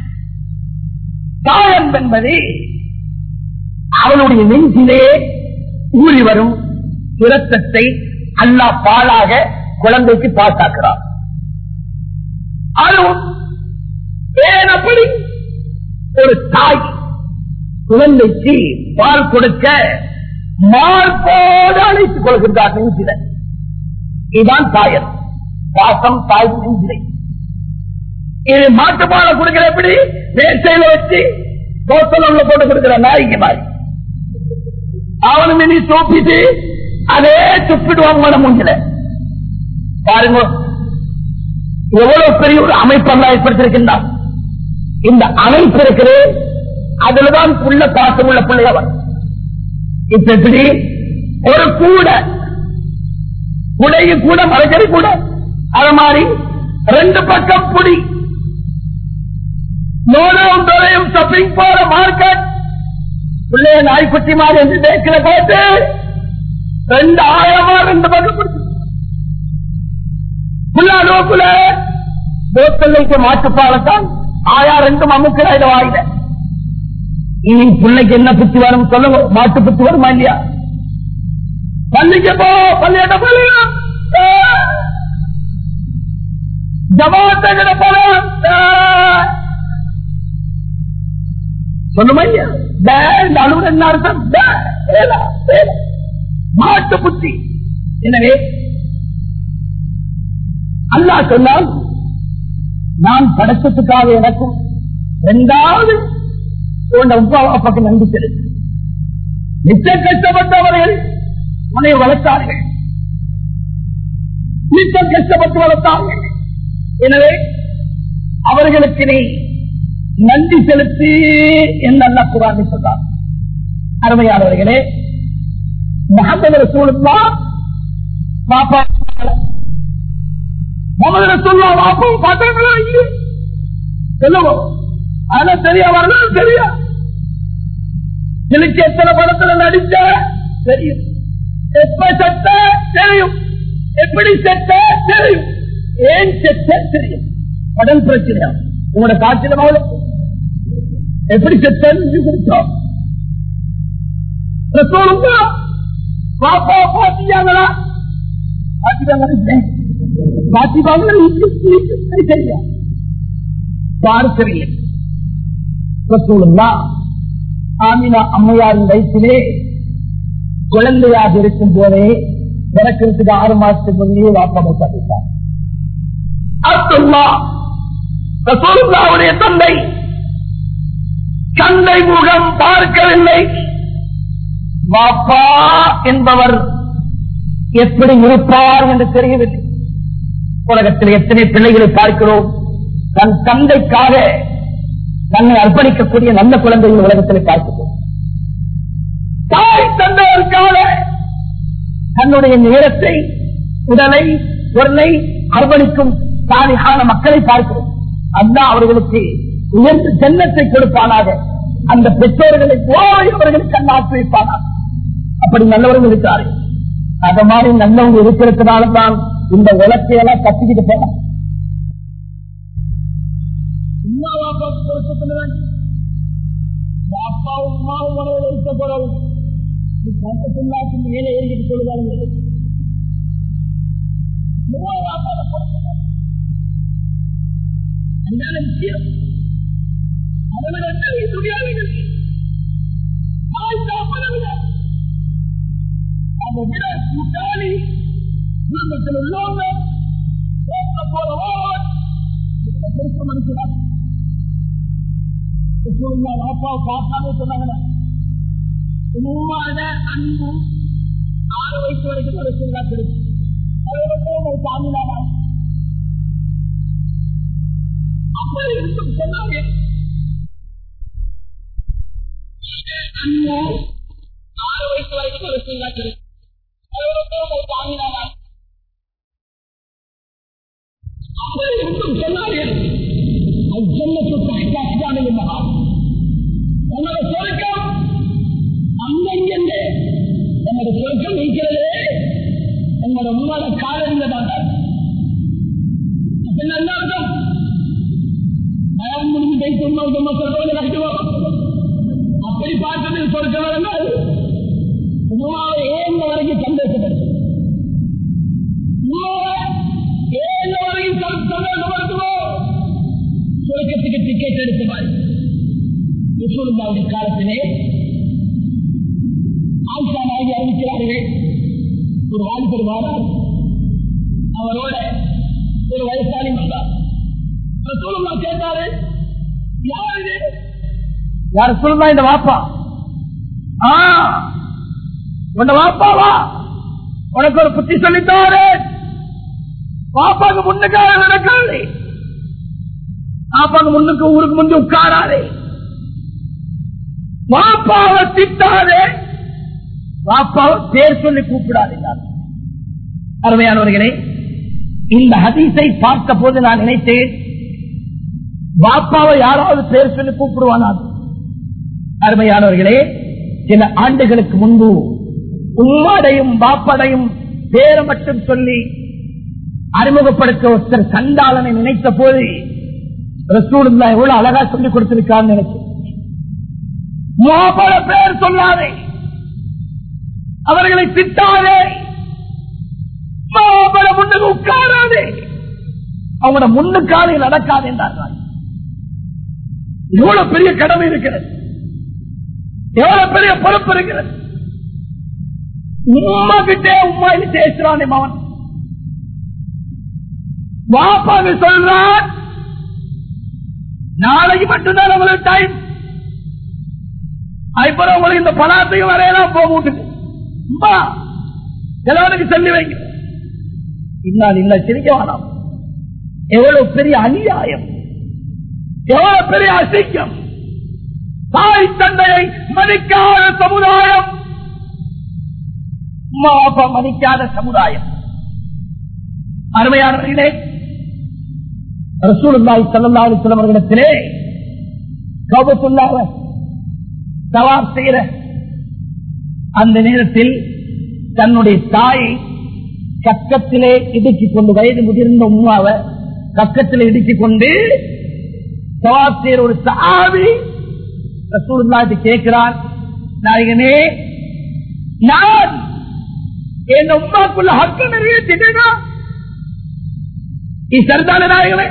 தாயம் என்பது அவளுடைய நெஞ்சிலே ஊறி வரும் இரத்தத்தை அல்லா பாலாக குழந்தைக்கு பாசாக்குறார் அதுவும் ஏன் அப்படி ஒரு தாய் குழந்தைக்கு பால் கொடுக்க மார்போடு அழைத்துக் கொள்கின்றார் நெஞ்சில இதுதான் தாயர் பாசம் தாய் நெஞ்சிலை இது மாட்டு பாலை கொடுக்கிற எப்படி மேசையில வச்சு தோத்தல போட்டு கொடுக்கிற நாய்க்கு மாதிரி அவனும் இனி சோப்பிட்டு அதே துப்பிடுவாங்க மூஞ்சில பாருங்க எவ்வளவு பெரிய ஒரு அமைப்பெல்லாம் ஏற்படுத்திருக்கின்றான் இந்த அமைப்பு இருக்குது அதுலதான் புள்ள பாசம் உள்ள பிள்ளையவன் இப்ப எப்படி ஒரு கூட குடையும் கூட மறைக்கறி கூட அது மாதிரி ரெண்டு பக்கம் புடி நோனவும் தொலையும் ஷாப்பிங் போற மார்க்கெட் பிள்ளைய நாய்க்குட்டி மாதிரி என்று தேக்கில பார்த்து ரெண்டு ஆயிரமா ரெண்டு பக்கம் பிடிச்சு புள்ளா நோக்குல போத்தல்லைக்கு மாட்டுப்பாலத்தான் ஆயா ரெண்டும் அமுக்கிற இதை வாயில இனி பிள்ளைக்கு என்ன புத்தி வரும் சொல்லுங்க மாட்டு புத்தி வருமா இல்லையா பள்ளிக்கு போ பள்ளியிட்ட பள்ளியா ஜமாத்த போல சொல்லுமா இல்லையா அலுவலர் என்ன அர்த்தம் மாட்டு புத்தி எனவே அல்லா சொன்னால் நான் படைச்சதுக்காக எனக்கும் இரண்டாவது உன் உப்பா அப்பாக்கு நன்றி செலுத்து நிச்சய கஷ்டப்பட்டவர்கள் உன்னை வளர்த்தார்கள் நிச்சயம் கஷ்டப்பட்டு வளர்த்தார்கள் எனவே அவர்களுக்கு நீ நன்றி செலுத்தி என்று அல்லா குரான் சொல்றார் அருமையானவர்களே முகமது ரசூலுல்லா பாப்பா முகமது ரசூல்லா பாப்பாவும் பார்த்தாங்களா இல்லையே சொல்லுவோம் ஆனா தெரியா வரணும் தெரியா எனக்கு எத்தனை படத்துல நடிச்ச தெரியும் எப்ப செத்த தெரியும் எப்படி செத்த தெரியும் ஏன் செத்த தெரியும் கடன் பிரச்சனையா உங்களோட காட்சியில மாவள எப்படி செத்தன்னு கொடுத்தோம் பாப்பா பாத்தியாங்களா பாத்தியாங்களா பாத்திப்பாங்க சரியா பார்க்கிறேன் ரசூலுல்லா ஆமினா அம்மையாரின் வயிற்றிலே குழந்தையாக இருக்கும் போதே பிறக்கிறதுக்கு ஆறு மாசத்துக்கு முன்னே வாப்பமை சந்தித்தார் அப்துல்லா ரசூலுல்லாவுடைய தந்தை தந்தை முகம் பார்க்கவில்லை வாப்பா என்பவர் எப்படி இருப்பார் என்று தெரியவில்லை உலகத்தில் எத்தனை பிள்ளைகளை பார்க்கிறோம் தன் தந்தைக்காக தன்னை அர்ப்பணிக்கக்கூடிய நல்ல குழந்தைகள் உலகத்தில் பார்க்கிறோம் தாய் தந்தையருக்காக தன்னுடைய நேரத்தை உடலை பொருளை அர்ப்பணிக்கும் சாலிகான மக்களை பார்க்கிறோம் அல்லா அவர்களுக்கு உயர்ந்த ஜென்னத்தை கொடுப்பானாக அந்த பெற்றோர்களை போய் அவர்களுக்கு அல்லாத்து வைப்பானாக அப்படி நல்லவர்கள் இருக்காரு அத மாதிரி நல்லவங்க இருக்கிறதுனால தான் இந்த உலக்கையெல்லாம் கத்திக்கிட்டு போனான் அப்பாவும் அம்மாவும் உணவு வைத்த பிறகு பக்கத்துள்ளாக்கு மேலே ஏறிட்டு சொல்லுவார்கள் அதுதான் விஷயம் அதனால என்ன துணியாளிகள் தாய் சாப்பிடவில்லை அதை விட கூட்டாளி குடும்பத்தில் உள்ளவங்க போறவோ மனுஷனா வாப்பாவை பார்த்தாலே சொன்னாங்க உண்மையான அன்பும் ஆறு வயசு வரைக்கும் ஒரு சொல்லா கிடைக்கும் ஒரு சாமியானா அப்படி இருந்தும் சொன்னாங்க அன்பும் ஆறு வயசு வரைக்கும் ஒரு சொல்லா கிடைக்கும் ஒரு சாமியானா அப்படி இருந்தும் சொன்னாங்க الجنة تحت أقدام الأمهات உங்களோட சொர்க்கம் அங்கெங்க உங்களோட சொர்க்கம் இருக்கிறது உங்களோட உங்களோட காலத்தில் தான் என்ன அர்த்தம் பயம் முடிஞ்சு கைத்து இன்னொரு சொல்றது கட்டுவோம் அப்படி பார்த்தது சொர்க்கம் இருந்தால் உமாவை ஏந்த வரைக்கும் சந்தோஷப்படுத்தும் உமாவை ஏந்த வரைக்கும் சந்தோஷப்படுத்துவோம் சுரக்கத்துக்கு டிக்கெட் எடுத்தவாறு யசோருந்தாவுடைய காலத்திலே ஆயிஷா நாயகி அறிவிக்கிறார்கள் ஒரு வாலிபர் வாரார் அவரோட ஒரு வயசாளி வந்தார் ரசூலுல்லா கேட்டாரு யார் இது யார் சொல்லுமா இந்த வாப்பா ஆ உன்ன வாப்பாவா உனக்கு ஒரு புத்தி சொல்லித்தாரு பாப்பாக்கு முன்னுக்காக நடக்காது பாப்பாக்கு முன்னுக்கு ஊருக்கு முந்தி உட்காராதே வாப்பாவை திட்டாதே வாப்பாவை பேர் சொல்லி கூப்பிடாதே அருமையானவர்களே இந்த ஹதீஸை பார்த்த போது நான் நினைத்தேன் வாப்பாவை யாராவது பேர் சொல்லி கூப்பிடுவானா அருமையானவர்களே சில ஆண்டுகளுக்கு முன்பு உம்மாடையும் பாப்படையும் பேரை மட்டும் சொல்லி அறிமுகப்படுத்த ஒருத்தர் சண்டாளனை நினைத்த போது ரசூலுல்லா எவ்வளவு அழகா சொல்லி கொடுத்திருக்கான்னு நினைச்சேன் மாபல பேர் சொல்லாதே அவர்களை திட்டாதே மாபல முன்னுக்கு உட்காராதே அவங்களோட முன்னுக்காலே நடக்காது என்றார்கள் எவ்வளவு பெரிய கடமை இருக்கிறது எவ்வளவு பெரிய பொறுப்பு இருக்கிறது உமா கிட்டே உமா இது பேசுறானே மவன் வாப்பாங்க சொல்றான் நாளைக்கு மட்டும்தான் நம்மளுக்கு டைம் அதுக்கப்புறம் உங்களுக்கு இந்த பணத்தையும் வரையலாம் போக விட்டுக்கு எல்லாருக்கு சொல்லி வைங்க இன்னால் இல்ல சிரிக்க வேணாம் எவ்வளவு பெரிய அநியாயம் எவ்வளவு பெரிய அசிங்கம் தாய் தந்தையை மதிக்காத சமுதாயம் அம்மா அப்பா மதிக்காத சமுதாயம் அருமையானவர்களே ரசூலுல்லாஹி ஸல்லல்லாஹு அலைஹி வஸல்லம் அவர்களிடத்திலே கௌபத்துல்லாஹ் சவார் செய்கிற அந்த நேரத்தில் தன்னுடைய தாயை கக்கத்திலே இடுக்கிக் கொண்டு வயது முதிர்ந்த உமாவை கக்கத்திலே இடுக்கிக் கொண்டு சவார் செய்கிற ஒரு சாவி ரசூலுல்லாஹி கேட்கிறான் நாயகனே நான் என் உமாக்குள்ள ஹக்கு நிறைவேற்றிட்டேனா நீ சரிதான நாயகனே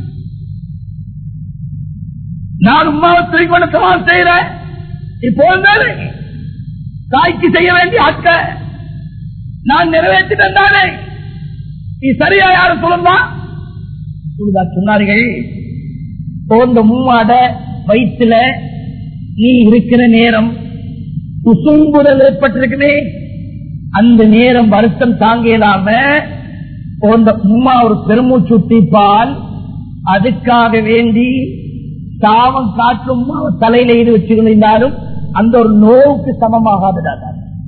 நான் உமாவை தூக்கி சவால் செய்யறேன் இப்போ தாய்க்கு செய்ய வேண்டிய ஹக்க நான் நிறைவேற்றிட்டேன் தானே நீ சரியா யாரும் சொல்லுந்தா சொன்னார்கள் போந்த மூவாட வயிற்றுல நீ இருக்கிற நேரம் குசும்புதல் ஏற்பட்டிருக்குமே அந்த நேரம் வருத்தம் தாங்க இயலாம போன்ற உமா ஒரு பெருமூச்சு தீப்பால் அதுக்காக வேண்டி சாவம் காற்றும் தலையில ஈடு வச்சுருந்தாலும் அந்த ஒரு நோவுக்கு சமமாகாததாக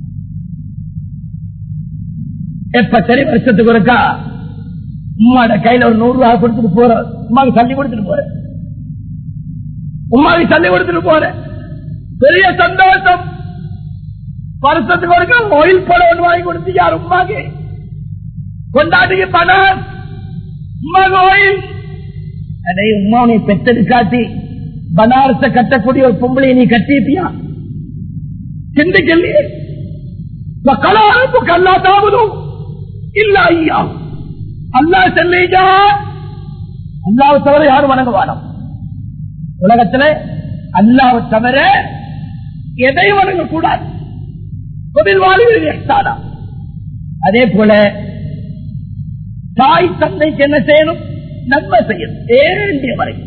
எப்ப சரி வருஷத்துக்கு ஒருக்கா உமாட கையில ஒரு நூறு ரூபாய் கொடுத்துட்டு போற உமாக்கு தள்ளி கொடுத்துட்டு போற உமாக்கு தள்ளி கொடுத்துட்டு போற பெரிய சந்தோஷம் வருஷத்துக்கு ஒருக்கா ஒயில் போல ஒன்று வாங்கி கொடுத்து யார் உமாக்கு கொண்டாட்டிக்கு பணம் உமாக்கு ஒயில் அதை உமா உன்னை பெற்றது காட்டி பனாரச கட்டக்கூடிய ஒரு பொம்பளை நீ கட்டிப்பியா சிந்திக்கலையே கலாரப்பு கல்லா தாவதும் இல்ல ஐயா அல்லா செல்லீஜா அல்லாவை தவிர யாரும் வணங்க வாடம் உலகத்துல அல்லாவை தவிர எதை வணங்க கூடாது வாழ்வில் அதே போல தாய் தந்தைக்கு என்ன செய்யணும் நன்மை செய்யும் ஏண்டிய வரைக்கும்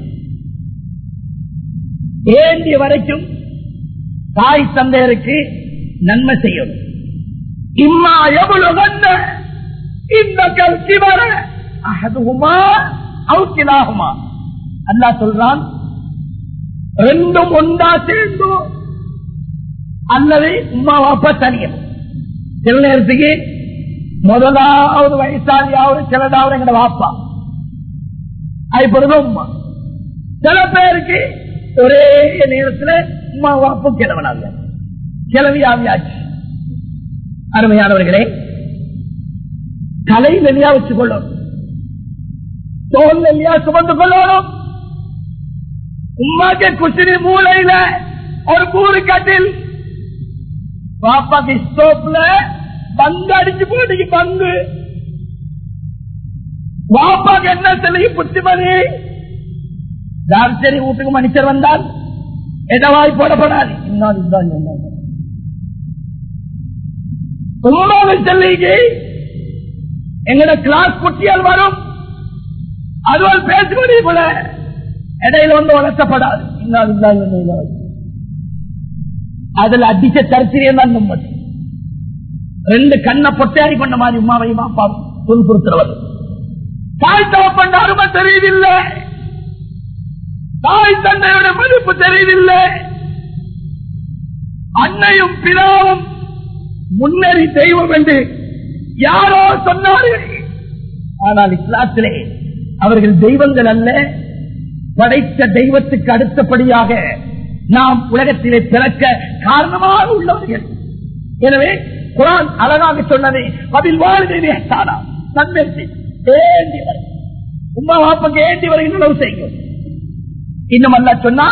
ஏண்டிய வரைக்கும் தாய் தந்தையருக்கு நன்மை செய்யணும் இம்மா எவ்வளவு இந்த கல்வி வர அகதுமா அவுக்கிலாகுமா அல்லா சொல்றான் ரெண்டும் ஒன்றா சேர்ந்தோ அல்லது உமா வாப்பா தனியும் சில நேரத்துக்கு முதலாவது வயசாலியாவது சிலதாவது எங்கட வாப்பா அதுபடுது உமா சில பேருக்கு ஒரே நேரத்தில் உமா வாப்பும் கிழவனாங்க கிளவி ஆவியாச்சு அருமையானவர்களே தலை வெளியா வச்சுக் கொள்ளணும் தோல் வெளியா சுமந்து கொள்ளணும் உமாக்கு குசினி மூளையில ஒரு கூறு கட்டில் பாப்பாக்கு ஸ்டோப்ல பங்கு அடிச்சு போட்டு பங்கு பாப்பாக்கு என்ன தெரியும் புத்திமதி யார் சரி வீட்டுக்கு மனுஷர் வந்தால் எதவாய் போடப்படாது இன்னொரு இதுதான் சொன்னாங்க. உமாவை செல்லிக்கு எங்கட கிளாஸ் குட்டியால் வரும் அதுவால் பேசுவதே கூட இடையில வந்து வளர்த்தப்படாது இன்னொரு இதுதான் சொன்னாங்க. அதுல அடிச்ச சரித்திரியம் தான் நிம்மதி ரெண்டு கண்ணை பொட்டையாடி பண்ண மாதிரி உமாவையும் அப்பாவும் துன்புறுத்துறவர் தாய் தவப்பண்ட அருமை தெரியவில்லை தாய் தந்தையோட மதிப்பு தெரியவில்லை அன்னையும் பிதாவும் முன்னேறி தெய்வம் என்று யாரோ சொன்னார்கள் ஆனால் இஸ்லாத்திலே அவர்கள் தெய்வங்கள் அல்ல படைத்த தெய்வத்துக்கு அடுத்தபடியாக நாம் உலகத்திலே பிறக்க காரணமாக உள்ளவர்கள் எனவே குரான் அழகாக சொன்னதை பதில் வாழ்க்கையிலே தானா நன்மைக்கு ஏந்தி வரும் உமா வாப்பங்க ஏந்தி வருகின்ற உணவு செய்யும் இன்னும் அல்ல சொன்னா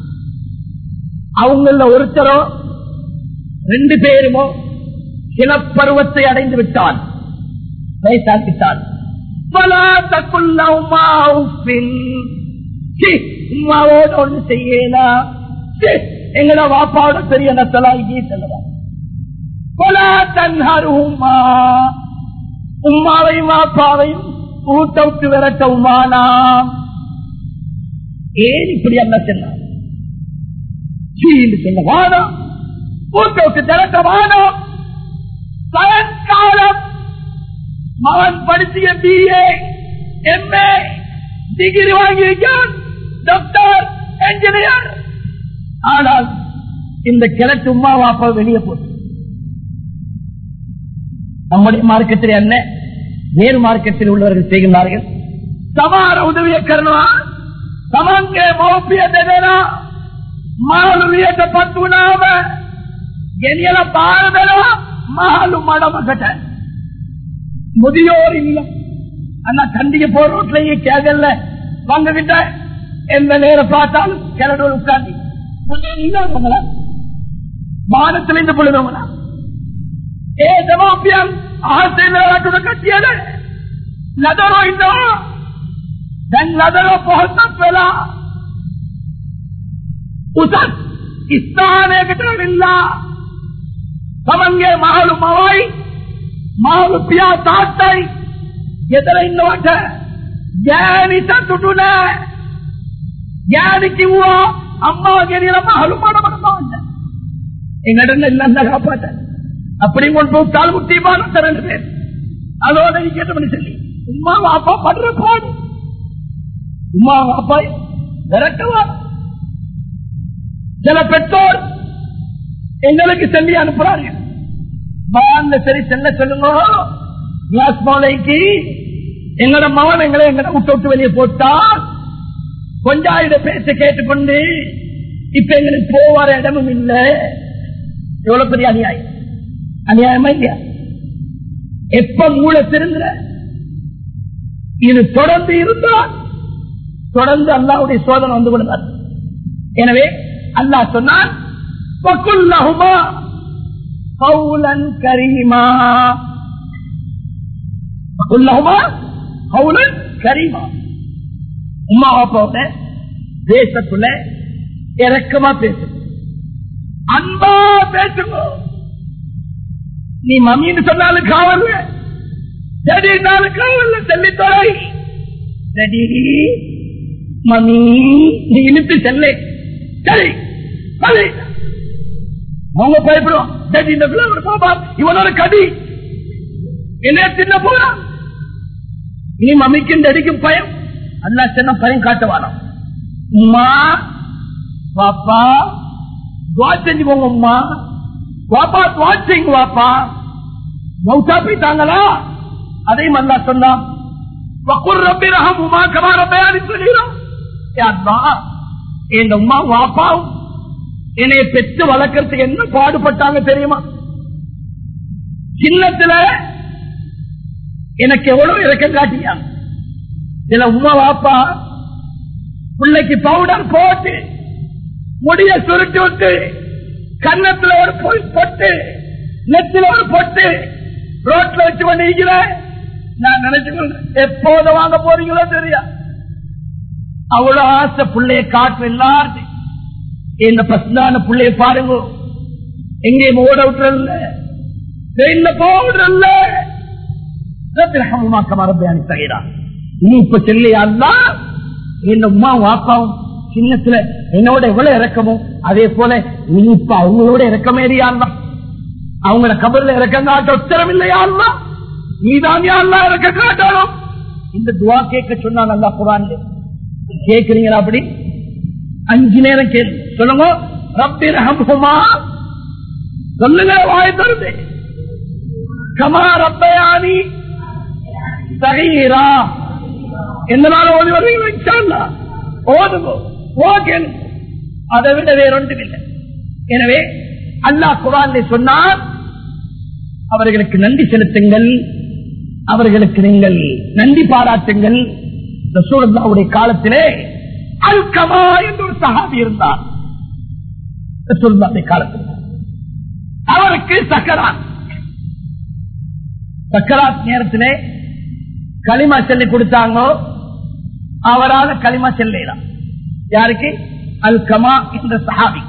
அவங்கள ஒருத்தரோ ரெண்டு பேருமோ சிலப்பருவத்தை அடைந்து விட்டால் வயசாக்கிட்டால் பலா தக்குள்ள உமா உப்பில் சி, உமாவோட ஒண்ணு செய்யலாம் சி, எங்கட வாப்பாவோட பெரிய நத்தலா இங்கே செல்லலாம் கொலா தன்ஹருமா உம்மாவையும் வாப்பாவையும் ஊட்டவுக்கு விரட்ட உமானாம் ஏன் இப்படி அல்ல சொன்னார் சீன்னு சொல்ல வானம் ஊட்டவுக்கு திரட்ட வானம் சாயங்காலம் மகன் படிச்சிய பிஏ எம்ஏ டிகிரி வாங்கியிருக்கான் டாக்டர் என்ஜினியர் ஆனால் இந்த கிழக்கு உமா வாப்பா வெளியே போட்டு நம்முடைய மார்க்கத்தில் என்ன வேறு மார்க்கத்தில் உள்ளவர்கள் செய்கின்றார்கள் சமார உதவிய கருணா சமங்கே மௌப்பிய தேனா ಮಾನವೀಯತೆ ಪತ್ತು ನಾವ ಎನಿಯಲ ಬಾರದಲ್ಲ ಮಹಾಲು ಮಾಡಮಕಟ முதியோர் இல்லம் அண்ணா கண்டிக்க போற ரோட்லயே கேகல்ல வாங்ககிட்ட எந்த நேரம் பார்த்தாலும் கிளடோடு உட்காந்து இல்லாதவங்களா வானத்தில் இந்த பொழுதவங்களா ஏ ஜவாபியம் ஆசை மேலாட்டுட கட்டியத நதரோ இந்த தன் நதரோ போகத்தா උසස් ස්ථානයකට වෙල්ලා තමන්ගේ මහලු මවයි මහලු පියා තාත්තයි ගෙදර ඉන්නවට ගෑනි සතුටු නෑ ගෑනි කිව්වා අම්මා ගෙනියල මහලු මඩමට පාන්න எங்கட இல்ல காப்பாட்ட அப்படி கொண்டு போய் கால் முட்டி பாருங்க ரெண்டு பேர் அதோட நீ கேட்ட பண்ணி சொல்லி உமா வாப்பா படுற பாடு உமா வாப்பா விரட்டுவா சில பெற்றோர் எங்களுக்கு சொல்லி அனுப்புறாங்க பாந்த சரி செல்ல சொல்லுங்க கிளாஸ் மாலைக்கு எங்களோட மகன் எங்களை எங்களை விட்டு விட்டு வெளியே போட்டா கொஞ்சாயிட பேச கேட்டுக்கொண்டு இப்ப எங்களுக்கு போவார இடமும் இல்ல எவ்வளவு பெரிய அநியாயம் அநியாயமா இல்லையா எப்ப மூளை திருந்துற இது தொடர்ந்து இருந்தால் தொடர்ந்து அல்லாவுடைய சோதனை வந்து விடுவார் எனவே அல்லாஹ் சொன்னான் "வகுல்லஹுமா கௌலன் கரீமா வகுல்லஹுமா கௌலன் கரீமா உம்மா அப்பாவோட தேசத்துல இறக்கமா பேசு அன்பா பேசுங்க நீ மம்மின்னு சொன்னாலும் காவல் செடினாலும் காவல் செல்லி தொலை டடி மம்மி நீ இழுத்து செல்லே சரி சரி அவங்க பயப்படுவோம் டடி இந்த பிள்ளை ஒரு பாப்பா இவனோட கடி என்ன தின்ன போறான் இனி மம்மிக்கும் டடிக்கும் பயம் அல்லா சின்ன பயம் காட்டுவானோ உம்மா பாப்பா துவா செஞ்சுக்கோங்க உம்மா பாப்பா துவா செய்யுங்க பாப்பா மௌத்தா போயிட்டாங்களா அதையும் அல்லா சொன்னான் வக்குர் ரப்பி ரஹமுமா கமா ரப்பயானி சொல்லிடும் என் அம்மா வாப்பாவும் என்னைய பெற்று வளர்க்கறதுக்கு என்ன பாடுபட்டாங்க தெரியுமா சின்னத்துல எனக்கு எவ்வளவு இறக்கம் காட்டியாங்க சில உமா வாப்பா பிள்ளைக்கு பவுடர் போட்டு முடிய சுருட்டி விட்டு கன்னத்துல ஒரு பொய் பொட்டு நெத்தில ஒரு பொட்டு ரோட்ல வச்சு கொண்டு இருக்கிறேன் நான் நினைச்சு எப்போது வாங்க போறீங்களோ தெரியா அவ்வளவு ஆசை பிள்ளைய காட்டு எல்லாரும் இந்த பசுதான பிள்ளைய பாருங்க எங்கேயும் ஓட விட்டுறல ட்ரெயின்ல போக விடுறல மரபியானி தகைரா நீ இப்ப சொல்லியா என் உமா வாப்பாவும் சின்னத்துல என்னோட எவ்வளவு இறக்கமோ அதே போல நீ இப்ப அவங்களோட இறக்கமேறியா அவங்கள கபர்ல இறக்கம் காட்ட உத்தரம் இல்லையா நீதான் யாரெல்லாம் இறக்க காட்டணும் இந்த துவா கேட்க சொன்னா நல்லா குரான் கேக்குறீங்களா அப்படி அஞ்சு நேரம் கேள்வி சொல்லுங்க ரப்பி ரஹம்ஹுமா சொல்லுங்க வாய் தருது கமா ரப்பயானி சகீரா எந்த நாள் ஓதி வருவீங்களா ஓதுங்க ஓ கேளுங்க அதை விட வேறொன்றும் இல்லை எனவே அல்லாஹ் குரான் சொன்னார் அவர்களுக்கு நன்றி செலுத்துங்கள் அவர்களுக்கு நீங்கள் நன்றி பாராட்டுங்கள் ரசூலுல்லாவுடைய காலத்திலே அல்கமா என்று ஒரு சகாபி இருந்தார் ரசூலுல்லாவுடைய காலத்தில் அவருக்கு சக்கராத் சக்கராத் நேரத்திலே களிமா சொல்லி கொடுத்தாங்க அவரால் களிமா செல்லாம் யாருக்கு அல்கமா என்ற சஹாபி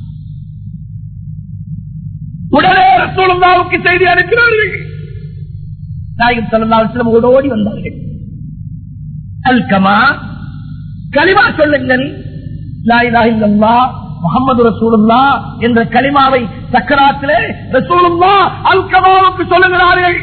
உடனே ரசூலுல்லாவுக்கு செய்தி அனுப்பினார்கள் நாயகம் சல்லாஸ்லம் ஓடோடி வந்தார்கள் அல்கமா களிமா சொல்லுங்கள் லாயிலாஹில்லா முகமது ரசூலுல்லா என்ற களிமாவை சக்கராத்திலே ரசூலுல்லா அல்கமாவுக்கு சொல்லுகிறார்கள்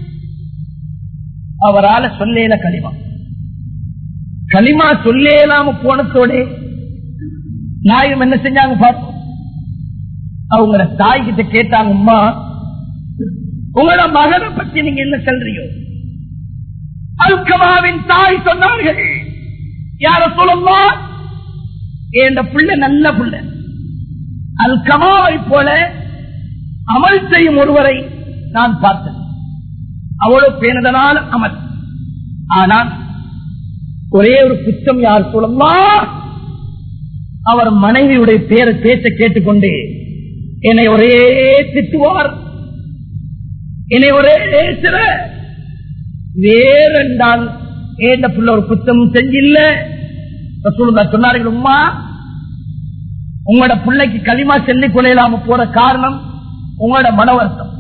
அவரால சொல்லேல களிமா களிமா சொல்லேலாம போனதோட நாயகம் என்ன செஞ்சாங்க பார்ப்போம் அவங்கள தாய் கிட்ட கேட்டாங்க அம்மா உங்களோட மகனை பத்தி நீங்க என்ன சொல்றீங்க அல்கமாவின் தாய் சொன்னார்கள் யார சொல்லுமா என் புள்ள நல்ல புள்ள அல்கமாவை போல அமல் செய்யும் ஒருவரை நான் பார்த்தேன் அவ்வளவு பேணுதலால் அமல் ஆனால் ஒரே ஒரு குற்றம் யார் சொல்லுமா அவர் மனைவியுடைய பேரை பேச்ச கேட்டுக்கொண்டு என்னை ஒரே திட்டுவார் என்னை ஒரே சில வேறென்றால் ஏண்ட புள்ள ஒரு குத்தம் செஞ்சில்ல சொன்னார்கள் உமா உங்களோட பிள்ளைக்கு களிமா செல்லி கொள்ளையிலாம போற காரணம் உங்களோட மன வருத்தம்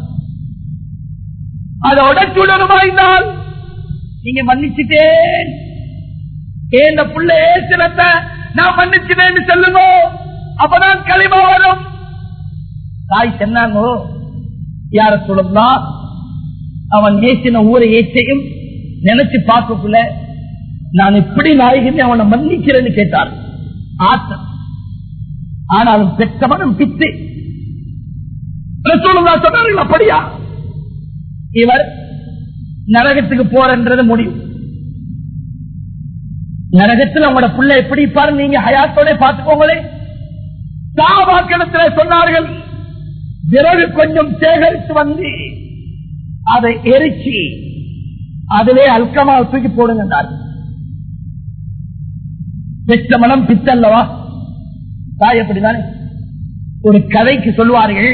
அதை உடச்சுடனுமாய்ந்தால் நீங்க மன்னிச்சுட்டேன் ஏண்ட புள்ள ஏசினத்தை நான் மன்னிச்சுட்டேன்னு சொல்லுங்க அப்பதான் களிமா வரும் தாய் சொன்னாங்க யார சொல்லலாம் அவன் ஏசின ஊரை ஏச்சையும் நினைச்சு பார்க்கக்குள்ள நான் எப்படி நாயகன் அவனை மன்னிக்கிறேன்னு கேட்டார் ஆட்டம் ஆனாலும் பெற்றவனும் பித்து சொன்னார்கள் அப்படியா இவர் நரகத்துக்கு போறன்றது முடிவு நரகத்தில் உங்களோட புள்ள எப்படி பாரு நீங்க ஹயாத்தோட பார்த்துக்கோங்களே சாபாக்கிடத்துல சொன்னார்கள் விறகு கொஞ்சம் சேகரித்து வந்து அதை எரிச்சு அதிலே அல்கமா தூக்கி போடுங்க பெற்ற மனம் பித்தல்லவா தாய் அப்படிதானே ஒரு கதைக்கு சொல்லுவார்கள்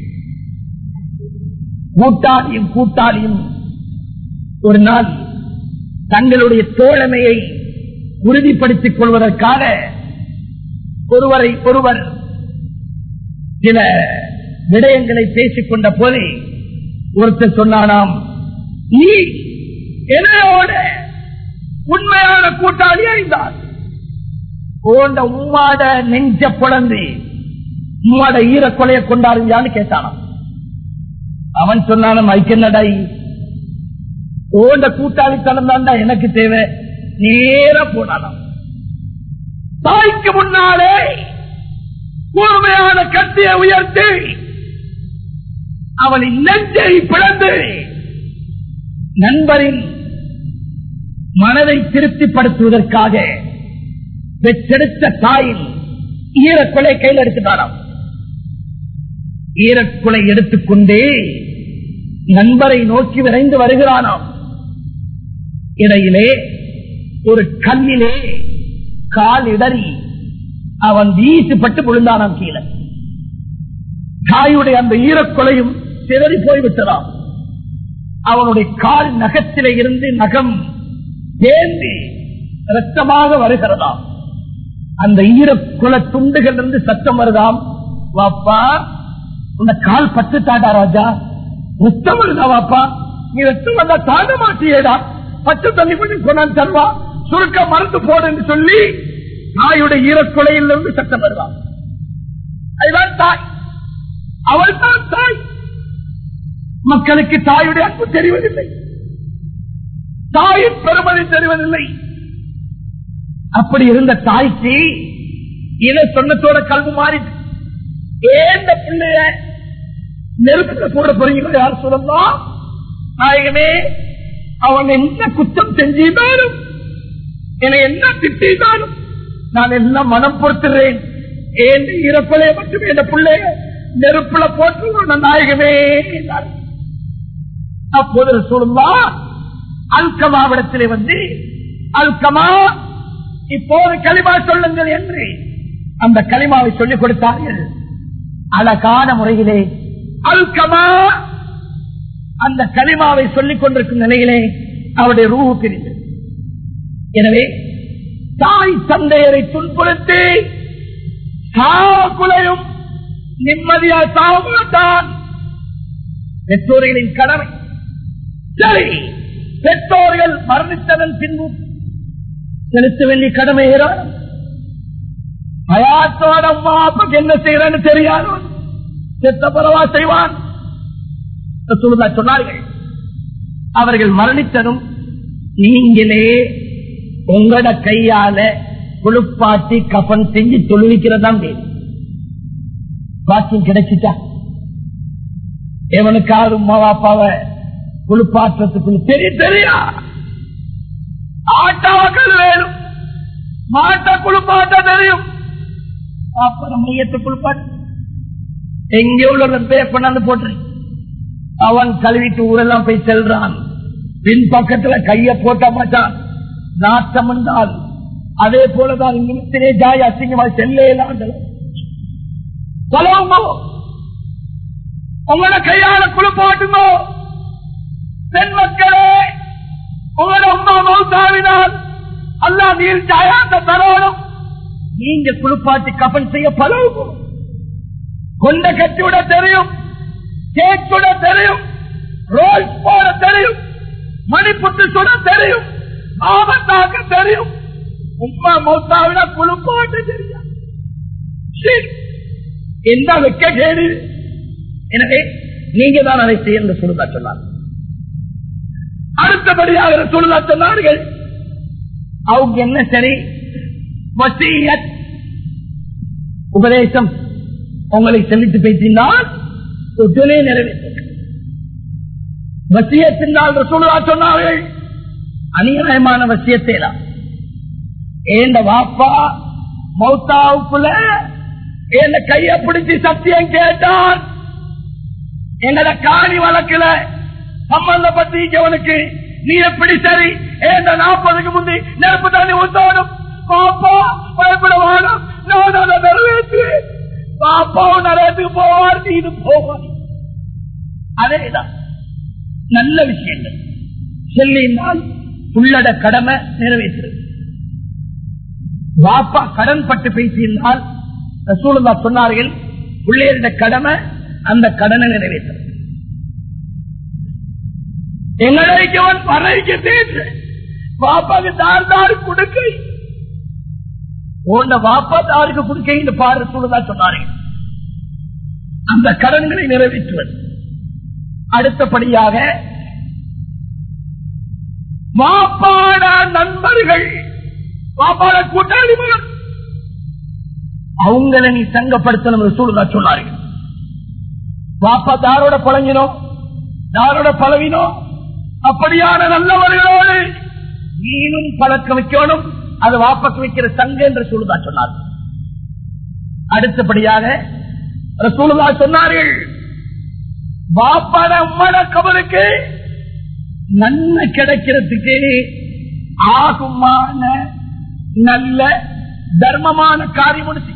கூட்டாளியும் கூட்டாளியும் ஒரு நாள் தங்களுடைய தோழமையை உறுதிப்படுத்திக் கொள்வதற்காக ஒருவரை ஒருவர் சில விடயங்களை பேசிக் கொண்ட போது ஒருத்தர் சொன்னானாம் நீ என்னோட உண்மையான கூட்டாளி அறிந்தார் ஓண்ட உம்மாட நெஞ்ச புலந்து உம்மாட ஈரக்கொலையை கொண்டாருங்கயான்னு கேட்டானாம் அவன் சொன்னான மைக்கன்னடை ஓண்ட கூட்டாளித்தனம் தான்டா எனக்கு தேவை நேர போனானாம் தாய்க்கு முன்னாலே கூர்மையான கத்தியை உயர்த்தி அவனின் நெஞ்சை பிளந்து நண்பரின் மனதை திருப்திப்படுத்துவதற்காக பெற்றெடுத்த தாயின் ஈரக்குலை கையில் எடுத்துட்டாராம் ஈரக்குலை எடுத்துக்கொண்டே நண்பரை நோக்கி விரைந்து வருகிறானாம் இடையிலே ஒரு கல்லிலே கால் இடறி அவன் வீசுப்பட்டு விழுந்தானாம் கீழே தாயுடைய அந்த ஈரக்கொலையும் சிதறி போய்விட்டதாம் அவனுடைய கால் நகத்திலே இருந்து நகம் தேந்தி ரத்தமாக வருகிறதாம் அந்த ஈரக்குல துண்டுகள் இருந்து சத்தம் வருதாம் வாப்பா உன்னை கால் பத்து தாண்டா ராஜா ரத்தம் வருதா வாப்பா நீ ரத்தம் வந்தா தாண்ட மாட்டியேடா பச்சை தண்ணி பண்ணி கொண்டாந்து தருவா சுருக்க மருந்து போடுன்னு சொல்லி தாயுடைய ஈரக்குலையில் இருந்து சத்தம் வருதாம் அதுதான் தாய் அவள் தான் தாய் மக்களுக்கு தாயுடைய அன்பு தெரிவதில்லை தாயின் பெருமதி தெரிவதில்லை அப்படி இருந்த தாய்க்கு இதை சொன்னத்தோட கல்வி மாறி ஏந்த பிள்ளைய நெருப்புல போட போறீங்களோ யார் சொல்லலாம் நாயகமே அவன் என்ன குற்றம் செஞ்சிருந்தாலும் என்னை என்ன திட்டாலும் நான் எல்லாம் மனம் பொறுத்துறேன் ஏன் இறப்பலே மட்டும் என் பிள்ளைய நெருப்புல போட்டு நாயகமே என்றார். அப்போது சொல்லுவா அல்கமாவிடத்திலே வந்து அல்கமா இப்போது களிமா சொல்லுங்கள் என்று அந்த களிமாவை சொல்லிக் கொடுத்தார்கள் அழகான முறையிலே அல்கமா அந்த களிமாவை சொல்லிக் கொண்டிருக்கும் நிலையிலே அவருடைய ரூஹு பிரிந்தது எனவே தாய் தந்தையரை துன்புறுத்தி சாவக்குலையும் நிம்மதியா சாவ மாட்டான் பெற்றோர்களின் கடமை சரி பெற்றோர்கள் மரணித்ததன் பின்பு செலுத்த வேண்டிய கடமை ஏறாடும் ஹயாத்தோட அம்மா அப்பாக்கு என்ன செய்யறன்னு தெரியாது செத்த பரவா செய்வான் ரசூலுல்லாஹ் சொன்னார்கள் அவர்கள் மரணித்ததும் நீங்களே உங்களோட கையால குளிப்பாட்டி கபன் செஞ்சு தொழுவிக்கிறதா வேணும் பாக்கியம் கிடைச்சிட்டா எவனுக்காவது உமா அப்பாவை குளிப்பாற்றத்துக்குள்ள தெரிய தெரியா ஆட்டாக்கள் வேணும் மாட்டை குளிப்பாட்ட தெரியும் அப்புறம் மையத்தை குளிப்பாட்டு எங்கே உள்ள பேர் கொண்டாந்து போட்டு அவன் கழுவிட்டு ஊரெல்லாம் போய் செல்றான் பின் பக்கத்துல கைய போட்ட மாட்டான் நாட்டம் என்றால் அதே போலதான் நிமித்திலே ஜாய் அசிங்கமா செல்லையெல்லாம் சொல்லவுமோ உங்களோட கையால குளிப்பாட்டுமோ பெண் மக்களே உங்களோட அம்மா மௌத்தாவினால் அல்லா நீர் ஜாயாத்த தரோடும் நீங்க குளிப்பாட்டி கபன் செய்ய பழகும் கொண்ட கட்டி விட தெரியும் கேக் சுட தெரியும் ரோல் போட தெரியும் மணிப்புட்டு சுட தெரியும் ஆபத்தாக தெரியும் உமா மௌத்தாவிட குளிப்பாட்டு தெரியும் சீ, என்ன வைக்க கேடு எனவே நீங்க தான் அதை செய்ய என்று சொல்லுதா சொன்னார் அடுத்தபடியாக சொல்லுதா சொன்னார்கள் அவங்க என்ன சரி வசியத் உபதேசம் உங்களை செலுத்தி பேசினால் உடனே நிறைவேற்ற வசியத்தினால் சொல்லுதா சொன்னார்கள் அநியாயமான வசியத்தை ஏண்ட வாப்பா மௌத்தாவுக்குள்ள என்ன கைய பிடிச்சு சத்தியம் கேட்டான் எங்கட காணி வழக்குல சம்பந்தப்பட்டிருக்கவனுக்கு நீ எப்படி சரி ஏண்ட நாற்பதுக்கு முந்தி நெருப்பு தண்ணி ஊத்தணும் பாப்பா பயப்பட வேணும் நான் அதை நிறைவேற்று பாப்பாவும் நிறைவேற்றுக்கு போவார் நீ இது போவார் அதேதான் நல்ல விஷயங்கள் சொல்லினால் உள்ளட கடமை நிறைவேற்று பாப்பா கடன் பட்டு பேசியிருந்தால் ரசூலுல்லா சொன்னார்கள் பிள்ளையருட கடமை அந்த கடனை நிறைவேற்ற எங்களைக்கவன் பறைக்கு தேற்று பாப்பாக்கு தார் தாரு கொடுக்கை உன்ன வாப்பா தாருக்கு கொடுக்கைன்னு பாரு சொல்லுதான் சொன்னாரு அந்த கடன்களை நிறைவேற்றுவது அடுத்தபடியாக வாப்பாட நண்பர்கள் வாப்பாட கூட்டாளிகள் அவங்களை நீ சங்கப்படுத்தணும் சூழ்நிலை சொன்னார்கள் வாப்பா தாரோட பழங்கினோம் தாரோட பழகினோம் அப்படியான நல்லவர்களோடு நீனும் பழக்க வைக்கணும் அது வாப்பக்கு வைக்கிற சங்க என்று சூழ்நிலை சொன்னார் அடுத்தபடியாக ரசூலுல்லா சொன்னார்கள் வாப்பாட உம்மட கபருக்கு நன்மை கிடைக்கிறதுக்கு ஆகுமான நல்ல தர்மமான காரியம் செய்யும்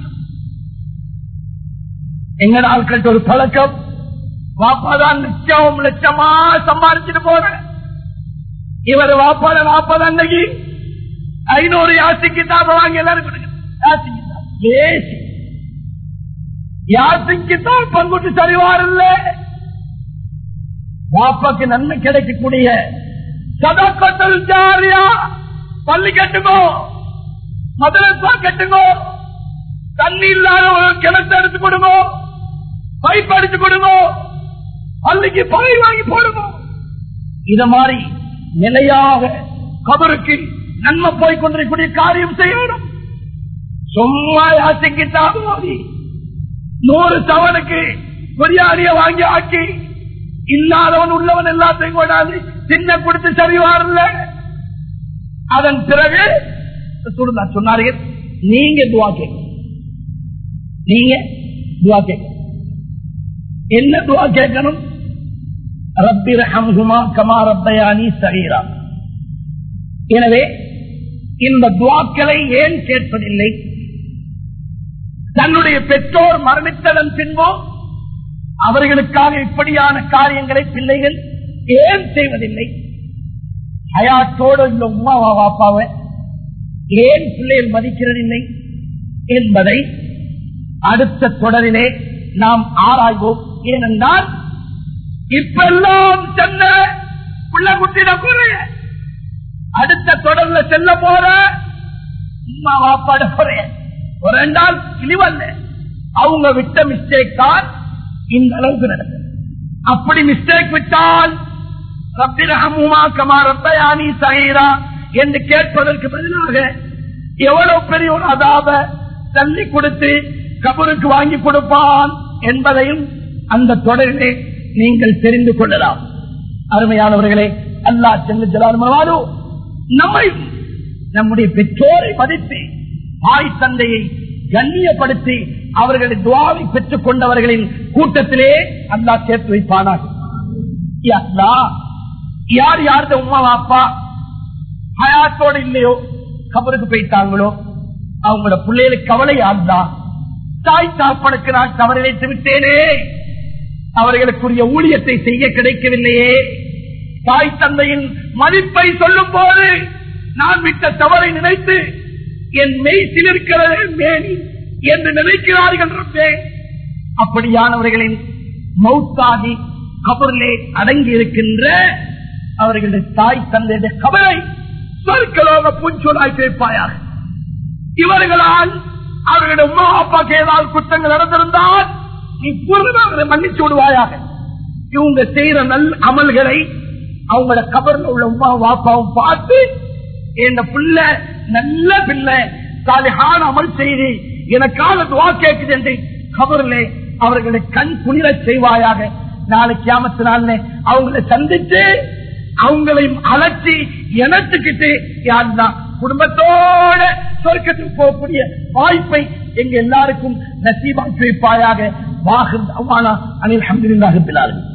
எங்கட ஆட்கள் ஒரு பழக்கம் வாப்பாதான் லட்சம் லட்சமா சம்பாதிச்சுட்டு போற இவர் வாப்பாட நாற்பது அன்னைக்கு ஐநூறு யாசிக்கு தாப வாங்கி எல்லாரும் கொடுங்க யாசிக்கு தாப. லேசி யாசிக்கு தான் பங்குட்டு சரிவாரில்ல வாப்பாக்கு நன்மை கிடைக்கக்கூடிய சதக்கத்தல் ஜாரியா பள்ளி கட்டுங்கோ மதுரசா கட்டுங்கோ தண்ணி இல்லாத ஒரு கிணத்தை எடுத்து கொடுங்க பைப் அடிச்சு கொடுங்க பள்ளிக்கு பாய் வாங்கி போடுங்க இத மாதிரி நிலையாக கபருக்கு நன்மை போய் கொண்டிருக்கக்கூடிய காரியம் செய்யணும் சும்மா யாசிக்கிட்டாங்க நூறு சவனுக்கு பிரியாணிய வாங்கி ஆக்கி இல்லாதவன் உள்ளவன் எல்லாத்தையும் கொண்டாந்து சின்ன கொடுத்து சரிவாரல்ல அதன் பிறகு ரசூலுல்லாஹ் சொன்னார்கள் நீங்க துவா கேட்க நீங்க துவா கேட்க என்ன துவா கேட்கணும் ரப்பி ரஹம்ஹுமா கமா ரப்பயானி சகீரா எனவே இந்த துவாக்களை ஏன் கேட்பதில்லை தன்னுடைய பெற்றோர் மரணித்ததன் பின்போ அவர்களுக்காக இப்படியான காரியங்களை பிள்ளைகள் ஏன் செய்வதில்லை ஹயாத்தோடு இந்த உமா பாப்பாவை ஏன் பிள்ளைகள் மதிக்கிறதில்லை என்பதை அடுத்த தொடரிலே நாம் ஆராய்வோம் ஏனென்றால் இப்பெல்லாம் சென்ன உள்ள குட்டிட குறைய அடுத்த தொடர்ல செல்ல போற உமா வாப்பாட குறைய ஒரு ரெண்டால் இழிவல்ல அவங்க விட்ட மிஸ்டேக் தான் இந்த அளவுக்கு நடக்கும் அப்படி மிஸ்டேக் விட்டால் ரப்பிரஹமுமா கமா ரப்பயானி சகீரா என்று கேட்பதற்கு பதிலாக எவ்வளவு பெரிய ஒரு அதாப தள்ளி கொடுத்து கபருக்கு வாங்கி கொடுப்பான் என்பதையும் அந்த தொடரிலே நீங்கள் தெரிந்து கொள்ளலாம் அருமையானவர்களே அல்லா செல்ல ஜலாலுமாறு நம்மை நம்முடைய பெற்றோரை மதித்து தாய் தந்தையை கண்ணியப்படுத்தி அவர்களை துவாவை பெற்றுக் கொண்டவர்களின் கூட்டத்திலே அல்லா சேர்த்து வைப்பானாக யா அல்லாஹ், யார் யாருடைய உமா அப்பா ஹயாத்தோடு இல்லையோ கபருக்கு போயிட்டாங்களோ அவங்களோட பிள்ளைகளுக்கு கவலை யாருதான் தாய் தாப்பனுக்கு நான் தவறிழைத்து விட்டேனே அவர்களுக்குரிய ஊழியத்தை செய்ய கிடைக்கவில்லையே தாய் தந்தையின் மதிப்பை சொல்லும் போது நான் விட்ட தவறை நினைத்து என் மெய் சிலிருக்கிறதே மேனி என்று நினைக்கிறார்கள் ரப்பே. அப்படியானவர்களின் மௌத்தாகி கபரிலே அடங்கி இருக்கின்ற அவர்களுடைய தாய் தந்தையுடைய கபரை சொற்களோக பூஞ்சொலாய் கேட்பாயாக இவர்களால் அவர்களுடைய உமா அப்பாக்கு ஏதாவது குற்றங்கள் நடந்திருந்தால் நீ பூர்ணமாக மன்னிச்சு விடுவாயாக இவங்க செய்யற நல் அமல்களை அவங்களோட கபர்ல உள்ள உமா வாப்பாவும் பார்த்து இந்த புள்ள நல்ல பிள்ளை சாலிஹான அமல் செய்து எனக்காக துவா கேட்குது என்று கபரிலே அவர்களை கண் குளிர செய்வாயாக நாளைக்கு கியாமத்தினால அவங்களை சந்திச்சு அவங்களையும் அலட்சி இணைச்சுக்கிட்டு யாருதான் குடும்பத்தோட சொர்க்கத்துக்கு போகக்கூடிய வாய்ப்பை எங்க எல்லாருக்கும் நசீபாக்கி வைப்பாயாக வாகு அவானா அனில் அஹமதுல்லாஹிபிலார்கள்